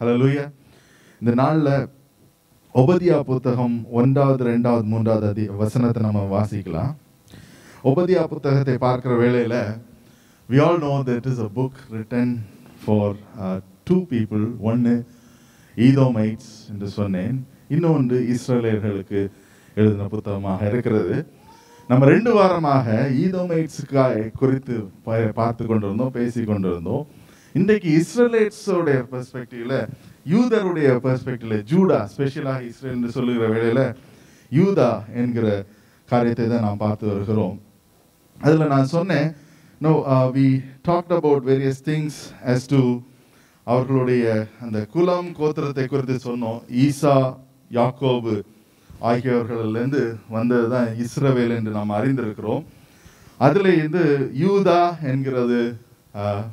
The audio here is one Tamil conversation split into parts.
ஹalleluya இந்த நாள்ல ஒபதியா புத்தகம் ஒன்றாவது ரெண்டாவது மூன்றாவது அதி வசனத்தை நம்ம வாசிக்கலாம் ஒபதியா புத்தகத்தை பார்க்கிற வேளையில we all know that it is a book written for uh, two people ஒன்று ஈதோமைட்ஸ் என்று சொன்னேன் இன்னொன்று இஸ்ரேலர்களுக்கு எழுதின புத்தகமாக இருக்கிறது நம்ம ரெண்டு வாரமாக ஈதோமைட்ஸுக்காய் குறித்து ப- பார்த்து கொண்டிருந்தோம் பேசி கொண்டிருந்தோம் இன்றைக்கு இஸ்ரேலேட்ஸோடைய பெர்ஸ்பெக்டிவ்ல யூதருடைய பெர்ஸ்பெக்டிவ்ல ஜூடா ஸ்பெஷலாக இஸ்ரேல் என்று சொல்லுகிற வேளையில யூதா என்கிற காரியத்தை தான் நாம் பார்த்து வருகிறோம் அதில் நான் சொன்னேன் no we talk about various things as to அவர்களுடைய அந்த குலம் கோத்திரத்தை குறித்து சொன்னோம் ஈசா யாக்கோபு ஆகியவர்களிலிருந்து வந்தது தான் இஸ்ரவேல் என்று நாம் அறிந்திருக்கிறோம் அதில் இருந்து யூதா என்கிறது ஆஹ்,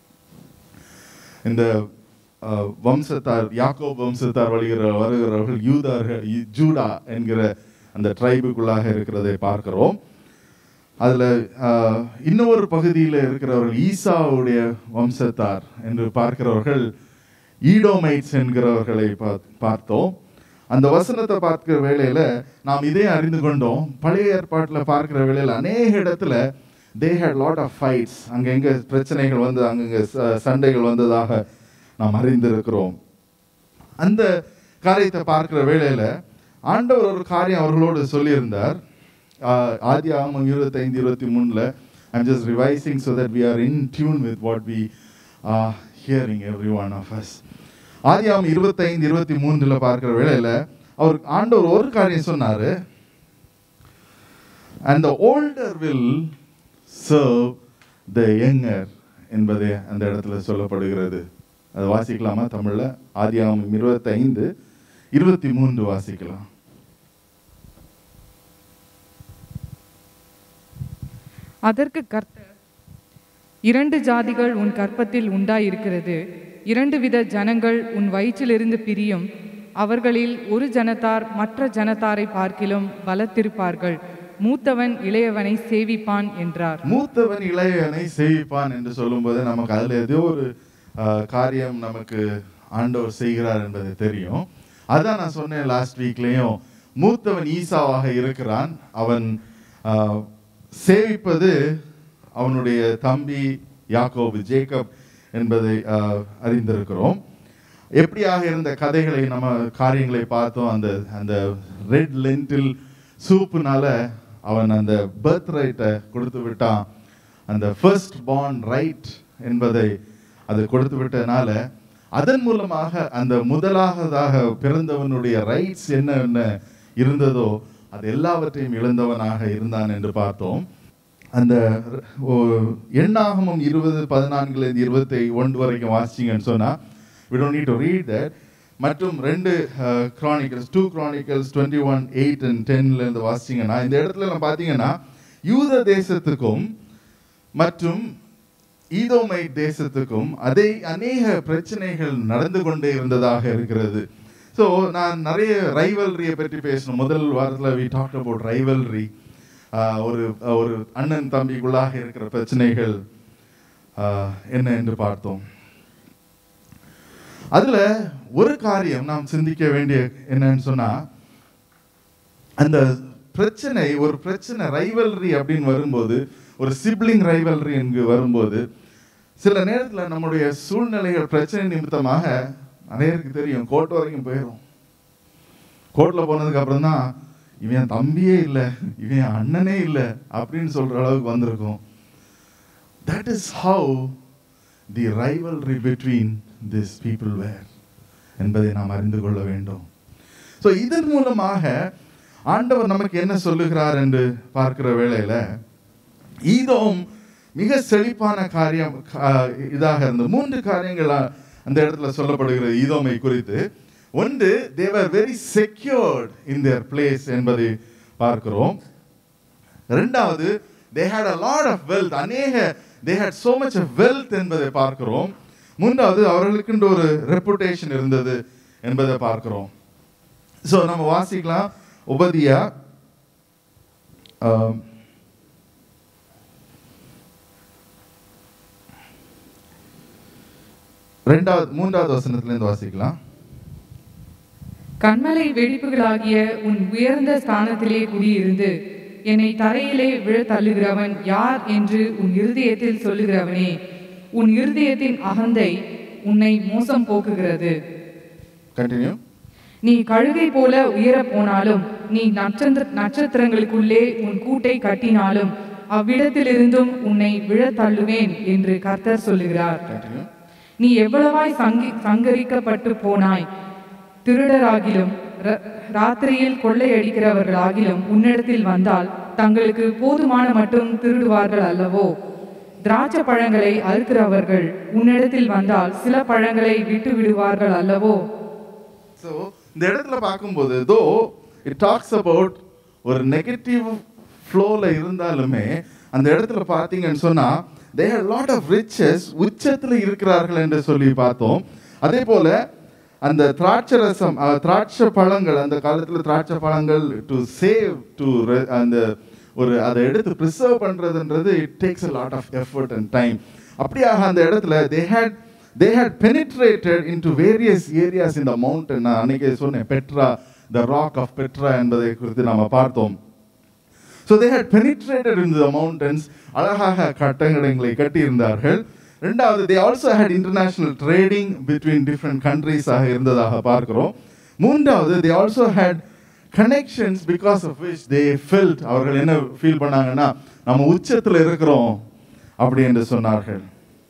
இந்த ஆஹ், வம்சத்தார் யாக்கோப் வம்சத்தார் வழிகிற வருகிறவர்கள் யூதார்கள் யூ- ஜூடா என்கிற அந்த ட்ரைபுக்குள்ளாக இருக்கிறதை பார்க்கிறோம் அதுல ஆஹ், இன்னொரு பகுதியில் இருக்கிறவர்கள் ஈசாவுடைய வம்சத்தார் என்று பார்க்கிறவர்கள் ஈடோமைட்ஸ் என்கிறவர்களை பா- பார்த்தோம் அந்த வசனத்தை பார்க்கிற வேளையில நாம் இதே அறிந்து கொண்டோம் பழைய ஏற்பாட்டில் பார்க்கிற வேளையில அநேக இடத்துல they had lot of fights அங்கங்க பிரச்சனைகள் வந்து அங்கங்க ச- சண்டைகள் வந்ததாக நாம் அறிந்திருக்கிறோம் அந்த காரியத்தை பார்க்கிற வேளையில ஆண்டவர் ஒரு காரியம் அவர்களோடு சொல்லியிருந்தார் ஆஹ், ஆதி ஆகமம் இருபத்தைந்து இருபத்தி மூணுல I'm just revising so that we are in tune with what we hearing every one of us ஆதி ஆகமம் இருபத்தைந்து இருபத்தி மூன்றுல பார்க்கிற வேளையில அவர் ஆண்டவர் ஒரு காரியம் சொன்னாரு and the older will serve the younger என்பது அந்த இடத்துல சொல்லப்படுகிறது அதை வாசிக்கலாமா தமிழ்ல ஆதியாகமம் இருபத்தைந்து இருபத்தி மூன்று வாசிக்கலாம் அதற்கு கர்த்தர் இரண்டு ஜாதிகள் உன் கற்பத்தில் உண்டாயிருக்கிறது இரண்டு வித ஜனங்கள் உன் வயிற்றிலிருந்து பிரியும் அவர்களில் ஒரு ஜனத்தார் மற்ற ஜனத்தாரை பார்க்கிலும் பலத்திருப்பார்கள் மூத்தவன் இளையவனை சேவிப்பான் என்றார் மூத்தவன் இளையவனை சேவிப்பான் என்று சொல்லும்போது நமக்கு அதுல ஏதோ ஒரு ஆஹ், காரியம் நமக்கு ஆண்டவர் செய்கிறார் என்பது தெரியும் அதான் நான் சொன்னேன் லாஸ்ட் வீக்லயும் மூத்தவன் ஈசாவாக இருக்கிறான் அவன் ஆஹ், சேவிப்பது அவனுடைய தம்பி யாக்கோபு ஜேக்கப் என்பதை ஆஹ், அறிந்திருக்கிறோம் எப்படியாக இருந்த கதைகளை நம்ம காரியங்களை பார்த்தோம் அந்த அந்த ரெட் லென்டில் சூப்புனால அவன் அந்த பர்த் ரைட்டை கொடுத்து விட்டான் அந்த ஃபர்ஸ்ட் born ரைட் என்பதை அது கொடுத்து விட்டனால அதன் மூலமாக அந்த முதலாவதாக பிறந்தவனுடைய ரைட்ஸ் என்னென்ன இருந்ததோ அது எல்லாவற்றையும் இழந்தவனாக இருந்தான் என்று பார்த்தோம் அந்த ஓ- எண்ணாகமம் இருபது பதினான்குல இருந்து இருபத்தி ஒன்று வரைக்கும் வாசிச்சீங்கன்னு சொன்னா we don't need to read that மற்றும் ரெண்டு chronicles two chronicles twenty one eight and டென்ல இருந்து வாசிச்சீங்கன்னா இந்த இடத்துல நம்ம பார்த்தீங்கன்னா யூத தேசத்துக்கும் மற்றும் ஈதோமை தேசத்துக்கும் அதே அநேக பிரச்சனைகள் நடந்து கொண்டே இருந்ததாக இருக்கிறது ஸோ நான் நிறைய ரைவல்ரியை பற்றி பேசணும் முதல் வாரத்தில் வி டாக் அபவுட் ரைவல்ரி ஒரு ஒரு அண்ணன் தம்பிக்குள்ளாக இருக்கிற பிரச்சனைகள் ஆஹ், என்ன என்று பார்த்தோம் அதுல ஒரு காரியம் நாம் சிந்திக்க வேண்டிய என்னன்னு சொன்னா அந்த பிரச்சனை ஒரு பிரச்சனை ரைவல்ரி அப்படின்னு வரும்போது ஒரு சிப்ளிங் ரைவல்ரி என்று வரும்போது சில நேரத்துல நம்முடைய சூழ்நிலைகள் பிரச்சனை நிமித்தமாக அநேருக்கு தெரியும் கோர்ட் வரைக்கும் போயிடும் கோர்ட்ல போனதுக்கு அப்புறம் தான் இவன் என் தம்பியே இல்லை இவன் என் அண்ணனே இல்லை அப்படின்னு சொல்ற அளவுக்கு வந்திருக்கும் that is how the rivalry between this people were என்பதை நாம் அறிந்து கொள்ள வேண்டும் ஸோ இதன் மூலமாக ஆண்டவர் நமக்கு என்ன சொல்லுகிறார் என்று பார்க்கிற வேளையில ஈதோம் மிக செழிப்பான காரியம் கா- இதாக இருந்தது மூன்று காரியங்கள் அ- அந்த இடத்துல சொல்லப்படுகிறது ஈதோமை குறித்து ஒன்று they were very secured in their place என்பதை பார்க்கிறோம் ரெண்டாவது they had a lot of wealth அநேக they had so much of wealth என்பதை பார்க்கிறோம் மூன்றாவது அவர்களுக்குன்ற ஒரு ரெப்புடேஷன் இருந்தது என்பதை பார்க்கிறோம் ஸோ நம்ம வாசிக்கலாம் உபதியா ஆம், ரெண்டாவது மூன்றாவது வசனத்திலிருந்து வாசிக்கலாம் கண்மலை வெடிப்புகளாகிய உன் உயர்ந்த ஸ்தானத்திலே குடியிருந்து என்னை தரையிலே விழத் தள்ளுகிறவன் யார் என்று உன் இருதயத்தில் சொல்லுகிறவனே உன் இருதயத்தின் அகந்தை உன்னை மோசம் போக்குகிறது கண்டினியூ நீ கழுகை போல உயரப் போனாலும் நீ நட்சத்திர நட்சத்திரங்களுக்குள்ளே உன் கூட்டை கட்டினாலும் அவ்விடத்திலிருந்தும் உன்னை விழத் தள்ளுவேன் என்று கர்த்தர் சொல்லுகிறார் கண்டினியூ நீ எவ்வளவாய் சங்கி சங்கரிக்கப்பட்டு போனாய் திருடராகிலும் ர- ராத்திரியில் கொள்ளையடிக்கிறவர்களாகிலும் உன்னிடத்தில் வந்தால் தங்களுக்கு போதுமான மட்டும் திருடுவார்கள் அல்லவோ திராட்சை பழங்களை அறுக்கிறவர்கள் உன்னிடத்தில் வந்தால் சில பழங்களை விட்டு விடுவார்கள் அல்லவோ ஸோ இந்த இடத்துல பார்க்கும்போது தோ இட் டாக்ஸ் அபவுட் ஒரு நெகட்டிவ் ஃப்ளோவில் இருந்தாலுமே அந்த இடத்துல பார்த்தீங்கன்னு சொன்னால் they have lot of riches உச்சத்தில் இருக்கிறார்கள் என்று சொல்லி பார்த்தோம் அதே போல அந்த திராட்சை ரசம் அஹ், திராட்சை பழங்கள் அந்த காலத்தில் திராட்சை பழங்கள் டு சேவ் டு அந்த ஒரு அதை எடுத்து ப்ரிசர்வ் பண்ணுறதுன்றது it takes a lot of effort and time அப்படியாக அந்த இடத்துல they had they had penetrated in to various areas இந்த மவுண்டன் நான் அன்னைக்கு சொன்னேன் Petra the rock of Petra என்பதை குறித்து நம்ம பார்த்தோம் so they had penetrated in the mountains அழகாக கட்டடங்களை கட்டியிருந்தார்கள் ரெண்டாவது they also had international trading between different கண்ட்ரீஸாக இருந்ததாக பார்க்கிறோம் மூன்றாவது they also had connections because of which they felt அவர்கள் என்ன ஃபீல் பண்ணாங்கன்னா நம்ம உச்சத்தில் இருக்கிறோம் அப்படி என்று சொன்னார்கள்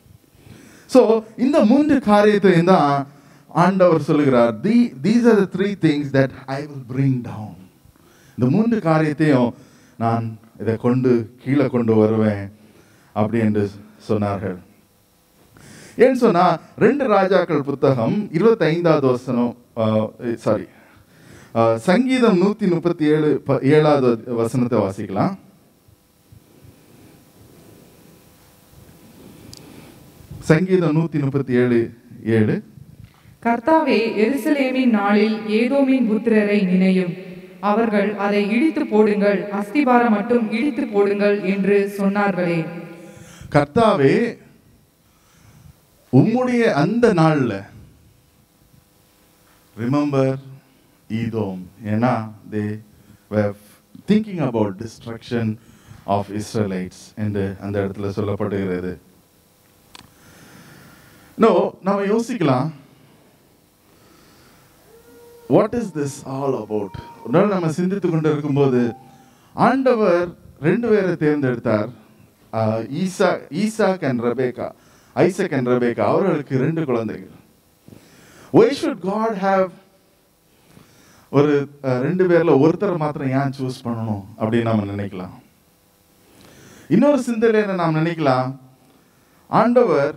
ஸோ இந்த மூன்று காரியத்தையும் தான் ஆண்டவர் சொல்லுகிறார் the these are the three things that I will bring down இந்த மூன்று காரியத்தையும் நான் இதை கொண்டு கீழே கொண்டு வருவேன் அப்படி என்று சொன்னார்கள் ஏன்னு சொன்னா ரெண்டு ராஜாக்கள் புத்தகம் இருபத்தி ஐந்தாவது வசனம் சாரி சங்கீதம் நூத்தி முப்பத்தி ஏழு ப- ஏழாவது வசனத்தை வாசிக்கலாம் சங்கீதம் நூத்தி முப்பத்தி ஏழு ஏழு கர்த்தாவே எருசலேமின் நாளில் ஏதோமின் புத்திரரை நினையும் அவர்கள் அதை இடித்து போடுங்கள் அஸ்திபாரம் மட்டும் இடித்து போடுங்கள் என்று சொன்னார்களே கர்த்தாவே உம்முடைய அந்த நாள்ல ரிமெம்பர் ஈதோம் ஏன்னா they thinking about destruction of Israelites என்று அந்த இடத்துல சொல்லப்படுகிறது நோ நம்ம யோசிக்கலாம் what is this all about ஒரு நாள் நம்ம சிந்தித்து கொண்டு இருக்கும்போது ஆண்டவர் ரெண்டு பேரை தேர்ந்தெடுத்தார் ஆஹ் ஈசா Isaac and Rebecca Isaac and Rebecca அவர்களுக்கு ரெண்டு குழந்தைகள் ஒய் ஷுட் காட் ஹேவ் ஒரு அஹ், ரெண்டு பேர்ல ஒருத்தர் மாத்திரம் ஏன் சூஸ் பண்ணணும் அப்படின்னு நம்ம நினைக்கலாம் இன்னொரு சிந்தனையில நாம் நினைக்கலாம் ஆண்டவர்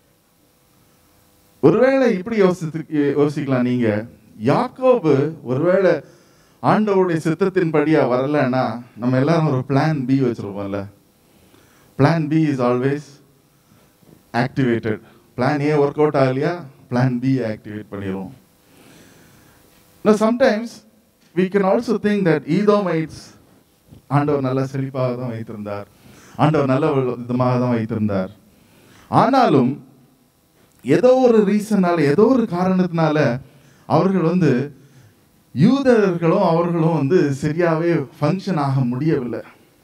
ஒருவேளை இப்படி யோசித்து யோசிக்கலாம் நீங்க யாக்கோபு ஒருவேளை ஆண்டவருடைய சித்தத்தின்படியா வரலன்னா நம்ம எல்லாரும் ஒரு பிளான் பி வச்சிருப்போம்ல plan B is always activated plan A work out ஆகலையா பிளான் பி ஆக்டிவேட் பண்ணிடுவோம் Now sometimes we can also think that Edomites ஆண்டவர் நல்ல செழிப்பாக தான் வைத்திருந்தார் ஆண்டவர் நல்ல விதமாக தான் வைத்திருந்தார் ஆனாலும் ஏதோ ஒரு ரீசனால ஏதோ ஒரு காரணத்தினால அவர்கள் வந்து யூதர்களும் அவர்களும் வந்து சரியாவே ஃபங்க்ஷன் ஆக முடியவில்லை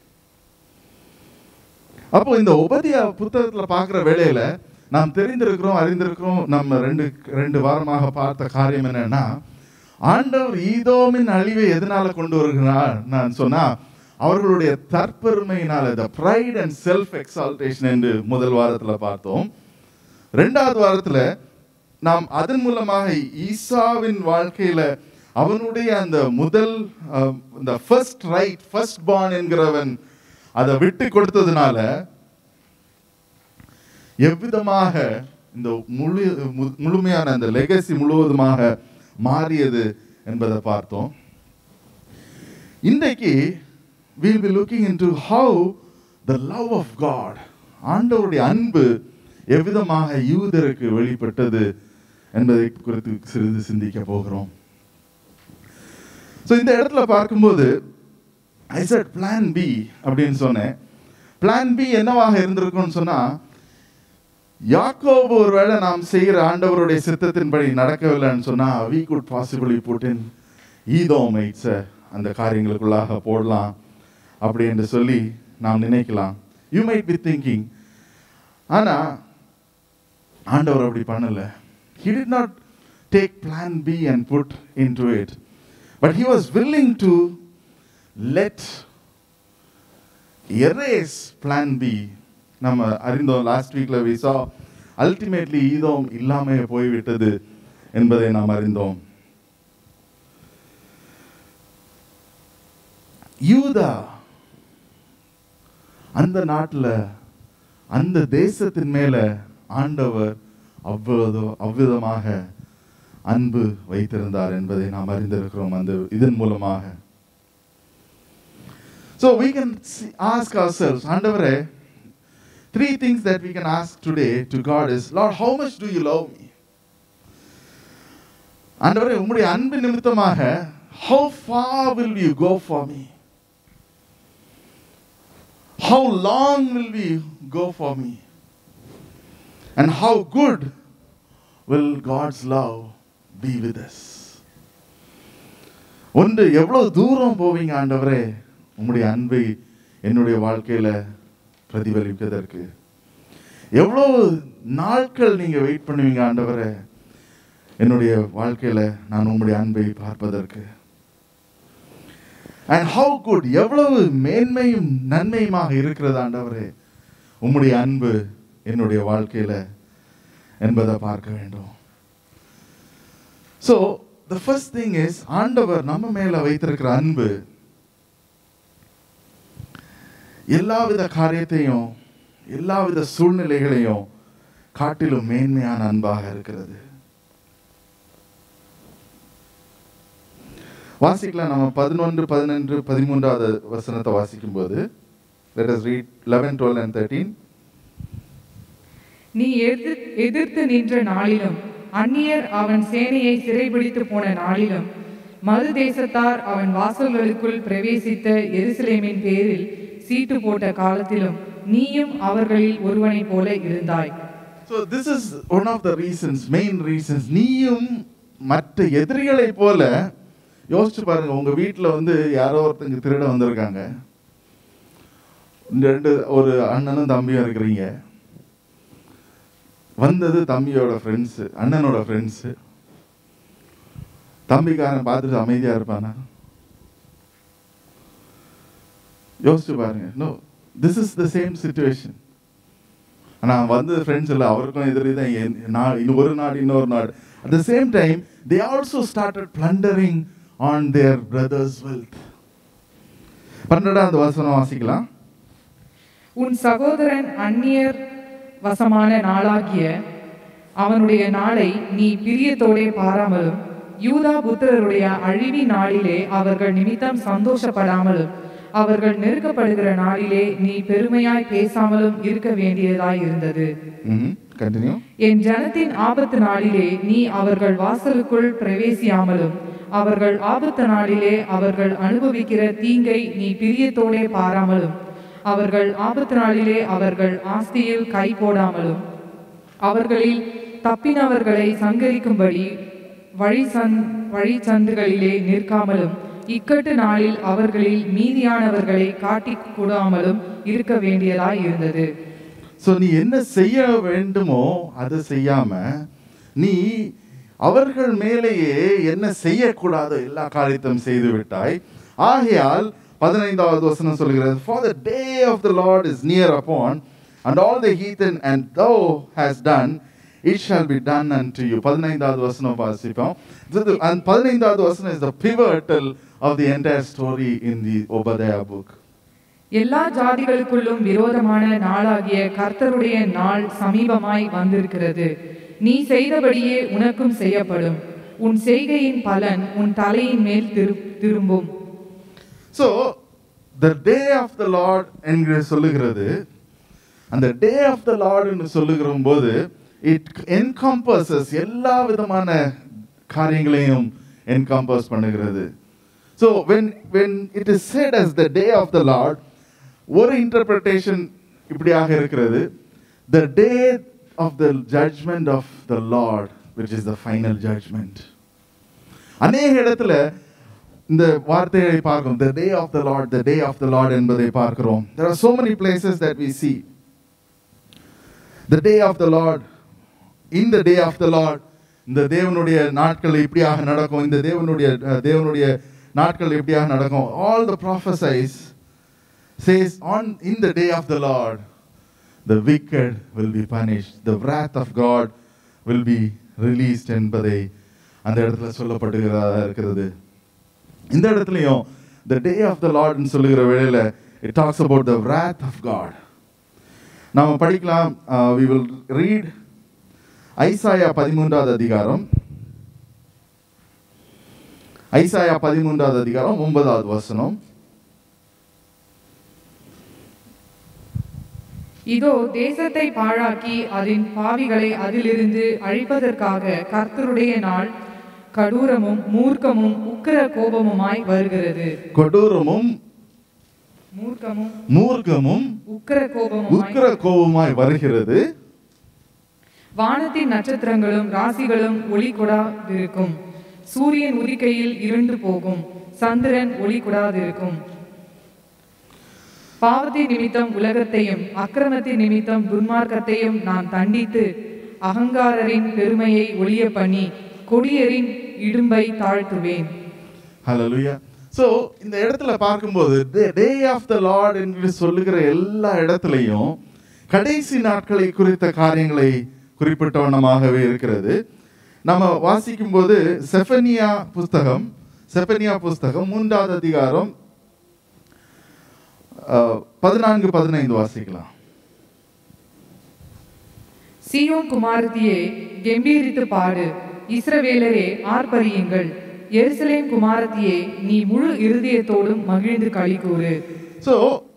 அப்போ இந்த உபதியா புத்தகத்துல பார்க்குற வேளையில நாம் தெரிந்திருக்கிறோம் அறிந்திருக்கிறோம் நம்ம ரெண்டு ரெண்டு வாரமாக பார்த்த காரியம் என்னன்னா ஆண்டவர் ஈதோமின் அழிவை எதனால கொண்டு வருகிறார் நான் சொன்னா அவர்களுடைய தற்பெருமையினால the pride and self exaltation என்று முதல் வாரத்துல பார்த்தோம் ரெண்டாவது வாரத்துல நாம் அதன் மூலமாக ஈசாவின் வாழ்க்கையில அவனுடைய அந்த முதல் அஹ், இந்த ஃபர்ஸ்ட் ரைட் ஃபர்ஸ்ட் பார்ன் என்கிறவன் அதை விட்டு கொடுத்ததுனால எவ்விதமாக இந்த முழு மு- முழுமையான அந்த லெகசி முழுவதுமாக மாறியது என்பதை பார்த்தோம் இன்றைக்கு we'll be looking into how the love of God ஆண்டவருடைய அன்பு எவ்விதமாக யூதருக்கு வெளிப்பட்டது என்பதை குறித்து சிறிது சிந்திக்க போகிறோம் ஸோ இந்த இடத்துல பார்க்கும்போது ஐ said பிளான் பி அப்படின்னு சொன்னேன் பிளான் பி என்னவாக இருந்திருக்கும்னு சொன்னா யாக்கோபு ஒருவேளை நாம் செய்கிற ஆண்டவருடைய சித்தத்தின்படி நடக்கவில்லைன்னு சொன்னா we could possibly put in ஈதோமைட்ஸ அந்த காரியங்களுக்குள்ளாக போடலாம் அப்படி என்று சொல்லி நாம் நினைக்கலாம் யூ மைட் பி திங்கிங் ஆனா ஆண்டவர் அப்படி பண்ணல he did not take plan b and put into it but he was willing to let erase plan b நம்ம அறிந்தோம் லாஸ்ட் வீக்ல we saw ultimately ஈதோம் இல்லாமே போய்விட்டது என்பதை நாம் அறிந்தோம் யூதா அந்த நாட்டுல அந்த தேசத்தின் மேல ஆண்டவர் அவ்வளவு அவ்விதமாக அன்பு வைத்திருந்தார் என்பதை நாம் அறிந்திருக்கிறோம் அந்த இதன் மூலமாக So we can see, ask ourselves, ஆண்டவரே three things that we can ask today to God is, Lord, how much do you love me? ஆண்டவரே உம்முடைய அன்பு நிமித்தமாக how far will you go for me? How long will we go for me? And how good will God's love be with us? ஒன்று எவ்வளவு தூரம் போவீங்க ஆண்டவரே உம்முடைய அன்பை என்னுடைய வாழ்க்கையில பிரதிபலிப்பதற்கு எவ்வளவு நாட்கள் நீங்க வெயிட் பண்ணுவீங்க ஆண்டவரே என்னுடைய வாழ்க்கையில நான் உம்முடைய அன்பை பார்ப்பதற்கு அண்ட் ஹவு குட் எவ்வளவு மேன்மையும் நன்மையுமாக இருக்கிறது ஆண்டவரே உம்முடைய அன்பு என்னுடைய வாழ்க்கையில என்பதை பார்க்க வேண்டும் so the first thing is ஆண்டவர் நம்ம மேல வைத்திருக்கிற அன்பு எல்லாவித காரியத்தையும் எல்லாவித சூழ்நிலைகளையும் காட்டிலும் மேன்மையான அன்பாக இருக்கிறது வாசிக்கலாம் நம்ம பதினொன்று பதினொன்று பதிமூன்றாவது வசனத்தை வாசிக்கும் போது let us read eleven twelve and thirteen நீ எதிர் எதிர்த்து நின்ற நாளிலும் அந்நியர் அவன் சேனையை சிறைபிடித்து போன நாளிலும் மறு தேசத்தார் அவன் வாசல்களுக்குள் பிரவேசித்த எருசலேமின் பேரில் சீட்டு போட்ட காலத்திலும் நீயும் அவர்களில் ஒருவனைப் போல இருந்தாய் so this is one of the reasons main reasons நீயும் மற்ற எதிரிகளை போல யோசிச்சு பாருங்க உங்க வீட்டில் வந்து யாரோ ஒருத்தங்க திருட வந்திருக்காங்க இந்த ரெண்டு ஒரு அண்ணனும் தம்பியும் இருக்கிறீங்க வந்தது தம்பியோட ஃப்ரெண்ட்ஸு அண்ணனோட ஃப்ரெண்ட்ஸு தம்பிக்காரன் பார்த்துட்டு அமைதியா இருப்பானா யோசிச்சு பாருங்க no this is the same situation ஆனால் வந்தது ஃப்ரெண்ட்ஸ் இல்லை அவருக்கும் எதிரி தான் என் நா- இது ஒரு நாடு இன்னொரு நாடு at the same time they also started plundering on their brothers wealth பன்னெண்டாவது வசனம் வாசிக்கலாம் உன் சகோதரன் அந்நியர் வசமான நாளாகிய அவனுடைய நாளை நீ பிரியத்தோடே பாராமலும் யூதா புத்திரருடைய அழிவி நாளிலே அவர்கள் நிமித்தம் சந்தோஷப்படாமலும் அவர்கள் நெருக்கப்படுகிற நாளிலே நீ பெருமையாய் பேசாமலும் இருக்க வேண்டியதாய் இருந்தது கண்டினியூ என் ஜனத்தின் ஆபத்து நாளிலே நீ அவர்கள் வாசலுக்குள் பிரவேசியாமலும் அவர்கள் ஆபத்து நாளிலே அவர்கள் அனுபவிக்கிற தீங்கை நீ பிரியத்தோடே பாராமலும் அவர்கள் ஆபத்து நாளிலே அவர்கள் ஆஸ்தியில் கை போடாமலும் அவர்களில் தப்பினவர்களை சங்கரிக்கும்படி வழி சந் வழி சந்துகளிலே நிற்காமலும் இக்கட்டு நாளில் அவர்களில் மீதியானவர்களை காட்டிக் கூடாமலும் இருக்க வேண்டியதாய் இருந்தது ஸோ நீ என்ன செய்ய வேண்டுமோ அதை செய்யாம நீ அவர்கள் மேலேயே என்ன செய்யக்கூடாதோ எல்லா காரியத்தையும் செய்து விட்டாய் ஆகையால் பதினைந்தாவது வசனம் சொல்கிறது for the day of the Lord is near upon and all the heathen and thou has done it shall be done and to you பதினைந்தாவது வசனம் வாசிப்போம் அண்ட் பதினைந்தாவது வசனம் is the pivotal of the entire story in the Obadiah book எல்லா ஜாதிகளுக்குள்ளும் விரோதமான நாளாகிய கர்த்தருடைய நாள் சமீபமாய் வந்திருக்கிறது நீ செய்தபடியே உனக்கும் செய்யப்படும் உன் செய்கையின் பலன் உன் தலையின் மேல் திரு திரும்பும் so the day of the Lord என்கிற சொல்லுகிறது அந்த டே ஆஃப் த லார்ட்னு சொல்லுகிற போது இட் என்கம்பஸஸ் எல்லா விதமான காரியங்களையும் என்கம்பஸ் பண்ணுகிறது so when when it is said as the day of the Lord ஒரு இன்டர்பிரட்டேஷன் இப்படியாக இருக்கிறது த டே of the judgment of the Lord, which is the final judgment. அநேக இடத்துல இந்த வார்த்தையை பார்க்கிறோம் the day of the Lord, the day of the Lord என்பதை பார்க்கிறோம் there are so many places that we see the day of the Lord in the day of the Lord இந்த தேவனுடைய நாட்கள் இப்படியாக நடக்கும் இந்த தேவனுடைய அஹ், தேவனுடைய நாட்கள் இப்படியாக நடக்கும் all the prophesies says on in the day of the Lord the wicked will be punished the wrath of God will be released என்பதை அந்த இடத்துல சொல்லப்பட்டுகிறதா இருக்கிறது இந்த இடத்துலயும் the day of the Lord ன்னு சொல்லுகிற வேளையில it talks about the wrath of God நாம படிக்கலாம் uh, we will read Isaiah பதிமூன்றாவது அதிகாரம் ஐசாயா பதிமூன்றாவது அதிகாரம் ஒன்பதாவது வசனம் இதோ தேசத்தை பாழாக்கி அதன் பாவிகளை அதிலிருந்து அழிப்பதற்காக கர்த்தருடைய நாள் கடூரமும் மூர்க்கமும் உக்கிர கோபமுமாய் வருகிறது கொடூரமும் மூர்க்கமும் மூர்க்கமும் உக்கிர கோபமுமாய் உக்கிர கோபமாய் வருகிறது வானத்தின் நட்சத்திரங்களும் ராசிகளும் ஒளி கொடாதிருக்கும் சூரியன் உதிக்கையில் இருண்டு போகும் சந்திரன் ஒளி கொடாதிருக்கும் பாவத்தின் நிமித்தம் உலகத்தையும் அக்கிரமத்தின் நிமித்தம் துன்மார்க்கத்தையும் நான் தண்டித்து அகங்காரரின் பெருமையை ஒளிய பண்ணி கொடியரின் இடும்பை தாழ்த்துவேன் ஹalleluya சோ இந்த இடத்துல பார்க்கும்போது the day of the lord என்று சொல்லுகிற எல்லா இடத்துலையும் கடைசி நாட்களை குறித்த காரியங்களை குறிப்பிட்டவனமாகவே இருக்கிறது நம்ம வாசிக்கும் போது செஃபனியா புஸ்தகம் செஃபனியா புஸ்தகம் மூன்றாவது அதிகாரம் அஹ், பதினான்கு பதினைந்து வாசிக்கலாம் சீயோன் குமாரத்தியே கெம்பீரித்து பாடு இஸ்ரவேலரே ஆர்ப்பரியுங்கள் எருசலேம் குமாரத்தியே நீ முழு இருதயத்தோடும் மகிழ்ந்து களிகூறு ஸோ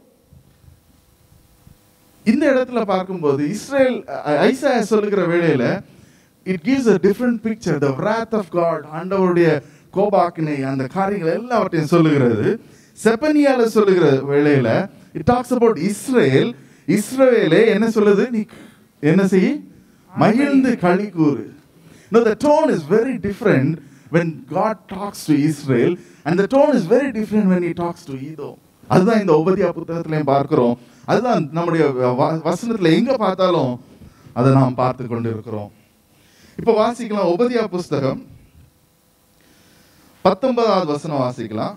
இந்த இடத்துல பார்க்கும்போது இஸ்ரேல் ஐசாயா சொல்லுகிற வேளையில it gives a different picture the wrath of god ஆண்டவருடைய கோபாக்கினை அந்த காரியங்கள் எல்லாவற்றையும் சொல்லுகிறது செப்பனியால சொல்லுகிற வேளையில இட் டாக்ஸ் அபவுட் இஸ்ரேல் இஸ்ரவேலே என்ன சொல்லுது நீ என்ன செய் மகிழ்ந்து களி கூறு No, the tone is very different when God talks to Israel, and the tone is very different when He talks to Edom. அதுதான் இந்த உபதியா புத்தகத்திலையும் பார்க்கிறோம் அதுதான் நம்முடைய வ- வசனத்துல எங்க பார்த்தாலும் அதை நாம் பார்த்து கொண்டு இருக்கிறோம் இப்போ வாசிக்கலாம் உபதியா புஸ்தகம் பத்தொன்பதாவது வசனம் வாசிக்கலாம்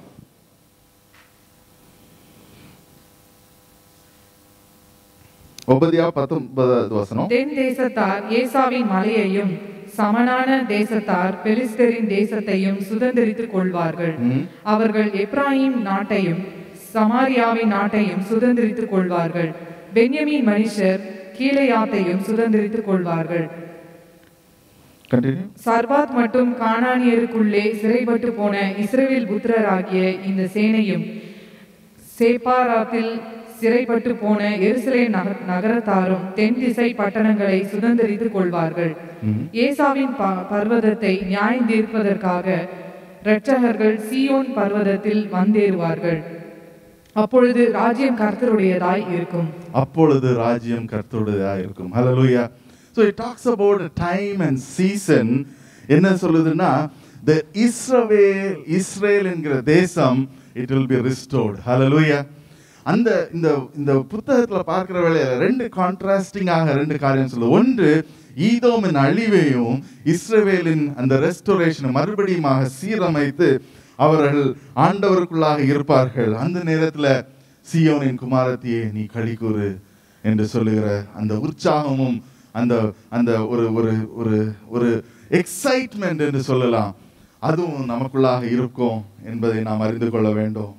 உபதியா பத்தொன்பதாவது வசனம் தென் தேசத்தார் ஏசாவின் மலையையும் சமனான தேசத்தார் பெலிஸ்தரின் தேசத்தையும் சுதந்திரித்துக் கொள்வார்கள் ம். அவர்கள் எப்ராயிம் நாட்டையும் சமாரியாவின் நாட்டையும் சுதந்திரித்துக் கொள்வார்கள் பென்யமீன் மனுஷர் கீழையாத்தையும் சுதந்திரித்துக் கொள்வார்கள் கண்டினியூ சர்வாத் மற்றும் கானானியருக்குள்ளே சிறைப்பட்டு போன இஸ்ரவேல் புத்திரராகிய இந்த சேனையும் சேப்பாராத்தில் சிறைப்பட்டு போன எருசலேம் நகர- நகரத்தாரும் தென் திசை பட்டணங்களை சுதந்திரித்துக் கொள்வார்கள் ம். ஏசாவின் ப- பர்வதத்தை நியாயம் தீர்ப்பதற்காக இரட்சகர்கள் சீயோன் பர்வதத்தில் வந்தேறுவார்கள் அப்பொழுது ராஜ்யம் கர்த்தருடையதாய் இருக்கும் அப்பொழுது ராஜ்யம் கர்த்தருடையதா இருக்கும் ஹalleluya so it talks about a time and season என்ன சொல்லுதுன்னா the இஸ்ரவேல் இஸ்ரேல் என்கிற தேசம் it will be restored hallelujah அந்த இந்த இந்த புத்தகத்துல பார்க்கிற வேளையில ரெண்டு கான்ட்ராஸ்டிங்காக ரெண்டு காரியம் சொல்லுது ஒன்று ஈதோமின் அழிவையும் இஸ்ரவேலின் அந்த ரெஸ்டோரேஷன் மறுபடியுமாக சீரமைத்து அவர்கள் ஆண்டவருக்குள்ளாக இருப்பார்கள் அந்த நேரத்துல சியோனின் குமாரத்தியே நீ களி கூறு என்று சொல்லுகிற அந்த உற்சாகமும் அந்த அந்த ஒரு ஒரு ஒரு ஒரு எக்ஸைட்மெண்ட் என்று சொல்லலாம் அதுவும் நமக்குள்ளாக இருக்கும் என்பதை நாம் அறிந்து கொள்ள வேண்டும்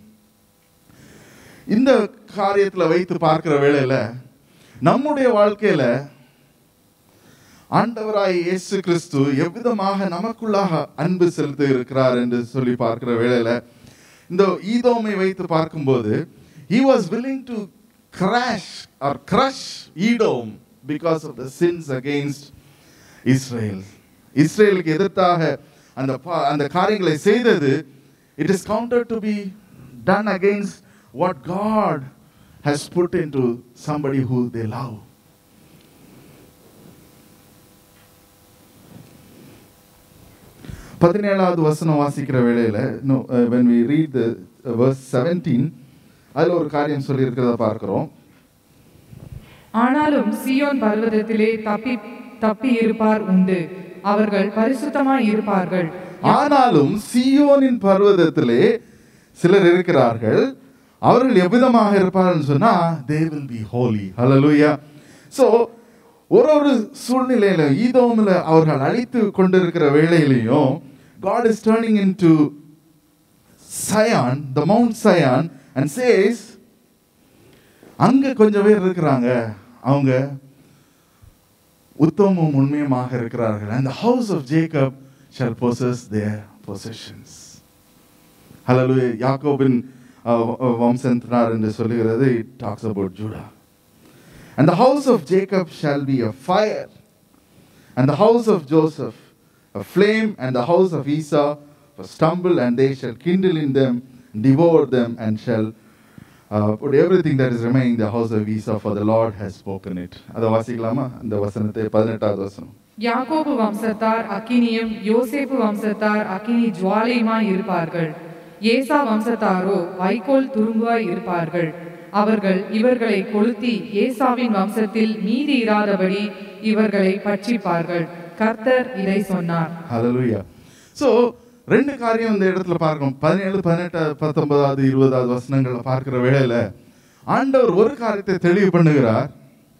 இந்த காரியத்துல வைத்து பார்க்கிற வேளையில நம்முடைய வாழ்க்கையில ஆண்டவராய் இயேசு கிறிஸ்து எவ்விதமாக நமக்குள்ளாக அன்பு செலுத்தி இருக்கிறார் என்று சொல்லி பார்க்கிற வேளையில இந்த ஈதோமை வைத்து பார்க்கும்போது he was willing to crash or crush Edom because of the sins against Israel இஸ்ரேலுக்கு எதிர்த்தாக அந்த பா- அந்த காரியங்களை செய்தது it is counted to be done against what God has put into somebody who they love பதினேழாவது வசனம் வாசிக்கிற வேளையில no, uh, when we read the uh, verse 17 அதுல ஒரு காரியம் சொல்லி இருக்கிறத பார்க்கிறோம் ஆனாலும் சீயோன் பர்வதத்திலே தப்பி தப்பி இருப்பார் உண்டு அவர்கள் பரிசுத்தமாய் இருப்பார்கள் ஆனாலும் சீயோனின் பர்வதத்திலே சிலர் இருக்கிறார்கள் அவர்கள் எவ்விதமாக இருப்பார்கள் சொன்னா they will be holy hallelujah so ஒரு ஒரு சூழ்நிலையில ஈதோமில் அவர்கள் அழைத்து கொண்டிருக்கிற வேளையிலையும் God is turning into Zion the Mount Zion and says அங்க கொஞ்சம் பேர் இருக்கிறாங்க அவங்க உத்தமமும் உண்மையுமாக இருக்கிறார்கள் and the house of Jacob shall possess their possessions hallelujah யாக்கோபின் அஹ், அஹ், வம்சத்தினார் என்று சொல்லுகிறது it talks about Judah and the house of Jacob shall be a fire and the house of Joseph a flame and the house of Esau a stumble and they shall kindle in them devour them and shall uh, put everything that is remaining in the house of Esau for the Lord has spoken it அதை வாசிக்கலாமா அந்த வசனத்தை பதினெட்டாவது வசனம் யாக்கோபு வம்சத்தார் அக்கினியும் யோசேப்பு வம்சத்தார் அக்கினி ஜுவாலையுமாய் இருப்பார்கள் ஏசா வம்சத்தாரோ வைக்கோல் துரும்பாய் இருப்பார்கள் அவர்கள் இவர்களை கொளுத்தி ஏசாவின் வம்சத்தில் மீதி இராதபடி இவர்களை பட்சிப்பார்கள் கர்த்தர் இதை சொன்னார் ஹalleluya ஸோ ரெண்டு காரியம் இந்த இடத்துல பார்க்கணும் பதினேழு பதினெட்டு பத்தொன்பதாவது இருபதாவது வசனங்களை பார்க்கிற வேளையில ஆண்டவர் ஒரு காரியத்தை தெளிவு பண்ணுகிறார்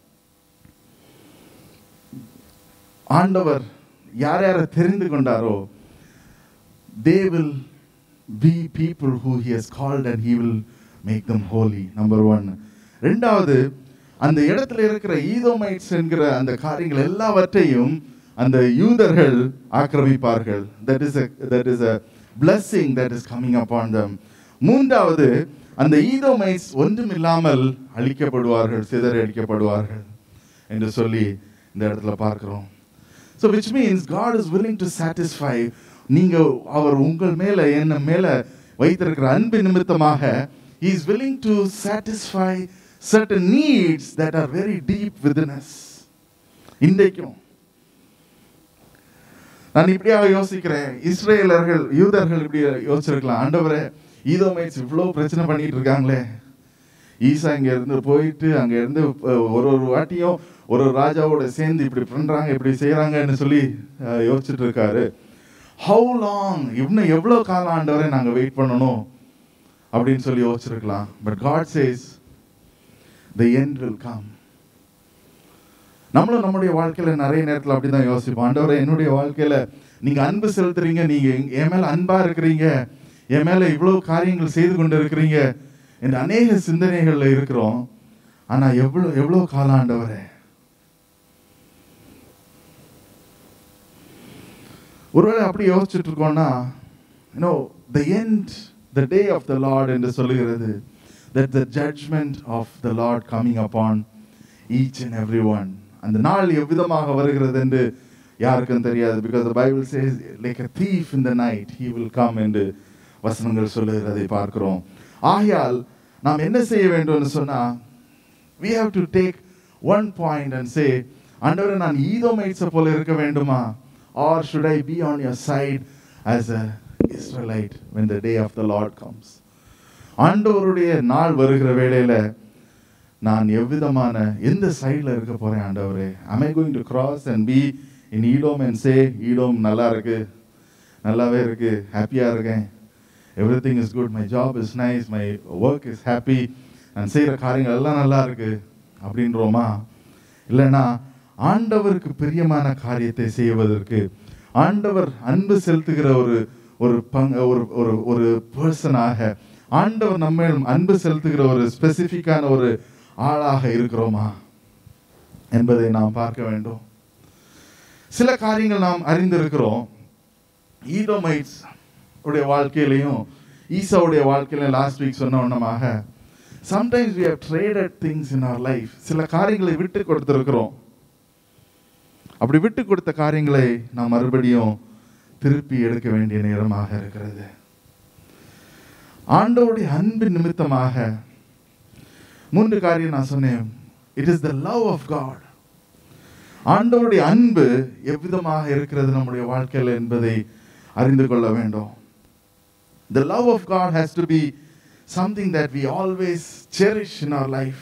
ஆண்டவர் யார் யாரை தெரிந்து கொண்டாரோ they will be people who he has called and he will make them holy number one ரெண்டாவது அந்த இடத்துல இருக்கிற ஈதோமைட்ஸ் என்கிற அந்த காரியங்கள் எல்லாவற்றையும் அந்த யூதர்கள் ஆக்கிரமிப்பார்கள் that is a that is a blessing that is coming upon them மூன்றாவது அந்த ஈதோமைட்ஸ் ஒன்றுமில்லாமல் அழிக்கப்படுவார்கள் சிதறடிக்கப்படுவார்கள் என்று சொல்லி இந்த இடத்துல பார்க்கிறோம் so which means God is willing to satisfy நீங்க அவர் உங்கள் மேல என்ன மேல வைத்திருக்கிற அன்பு நிமித்தமாக he is willing to satisfy certain needs that are very deep within us இன்றைக்கும் நான் இப்படியாக யோசிக்கிறேன் இஸ்ரேலர்கள் யூதர்கள் இப்படி யோசிச்சிருக்கலாம் ஆண்டவரே ஈதோமைட்ஸ் இவ்வளோ பிரச்சனை பண்ணிட்டு இருக்காங்களே ஈசா இங்க இருந்து போயிட்டு அங்க இருந்து அஹ், ஒரு ஒரு வாட்டியும் ஒரு ஒரு ராஜாவோட சேர்ந்து இப்படி பண்றாங்க இப்படி செய்யறாங்கன்னு சொல்லி அஹ், யோசிச்சுட்டு இருக்காரு ஹவு லாங் இன்னும் எவ்வளோ காலம் ஆண்டவரை நாங்க வெயிட் பண்ணணும் அப்படின்னு சொல்லி யோசிச்சிருக்கலாம் but God says the end will come நம்மளும் நம்முடைய வாழ்க்கையில நிறைய நேரத்துல அப்படிதான் யோசிப்போம் ஆண்டவரே என்னுடைய வாழ்க்கையில நீங்க அன்பு செலுத்துறீங்க நீங்க எங்க- என் மேல அன்பா இருக்கிறீங்க என் மேல இவ்வளவு காரியங்கள் செய்து கொண்டு இருக்கிறீங்க என்று அநேக சிந்தனைகள்ல இருக்கிறோம் ஆனா எவ்வளவு எவ்வளவு காலம் ஆண்டவரே ஒருவேளை அப்படி யோசிச்சுட்டு இருக்கோம்னா you know the end the day of the Lord என்று சொல்லுகிறது that the judgment of the Lord coming upon each and every one அந்த நாள் எவ்விதமாக வருகிறது என்று யாருக்கும் தெரியாது because the bible says like a thief in the night he will come என்று வசனங்கள் சொல்லுகிறதை பார்க்கிறோம் ஆகையால் நாம் என்ன செய்ய வேண்டும்னு சொன்னா we have to take one point and say ஆண்டவரே நான் ஈதோமைட்ஸை போல இருக்க வேண்டுமா or should I be on your side as a Israelite when the day of the Lord comes ஆண்டவருடைய நாள் வருகிற வேளையில நான் எவ்விதமான எந்த சைடில் இருக்க போறேன் ஆண்டவரே am I going to cross and be in ஈடோம் and say ஈடோம் நல்லா இருக்கு நல்லாவே இருக்கு ஹாப்பியா இருக்கேன் everything is good my job is nice my work is happy நான் செய்கிற காரியங்கள் எல்லாம் நல்லா இருக்கு அப்படின்றோமா இல்லைன்னா ஆண்டவருக்கு பிரியமான காரியத்தை செய்வதற்கு ஆண்டவர் அன்பு செலுத்துகிற ஒரு ஒரு பங்கு ஒரு ஒரு ஒரு பர்சனாக ஆண்டவர் நம்ம அன்பு செலுத்துகிற ஒரு ஸ்பெசிஃபிக்கான ஒரு ஆளாக இருக்கிறோமா என்பதை நாம் பார்க்க வேண்டும் சில காரியங்கள் நாம் அறிந்திருக்கிறோம் ஈதோமைட்ஸ் உடைய வாழ்க்கையிலையும் ஈசாவுடைய வாழ்க்கையில லாஸ்ட் வீக் சொன்ன ஒன்றமாக sometimes we have traded things in our life சில காரியங்களை விட்டு கொடுத்திருக்கிறோம் அப்படி விட்டு கொடுத்த காரியங்களை நாம் மறுபடியும் திருப்பி எடுக்க வேண்டிய நேரமாக இருக்கிறது ஆண்டவருடைய அன்பு நிமித்தமாக மூன்று காரியம் நான் சொன்னேன் it is the love of God ஆண்டவருடைய அன்பு எவ்விதமாக இருக்கிறது நம்முடைய வாழ்க்கையில் என்பதை அறிந்து கொள்ள வேண்டும் The love of God has to be something that we always cherish in our life.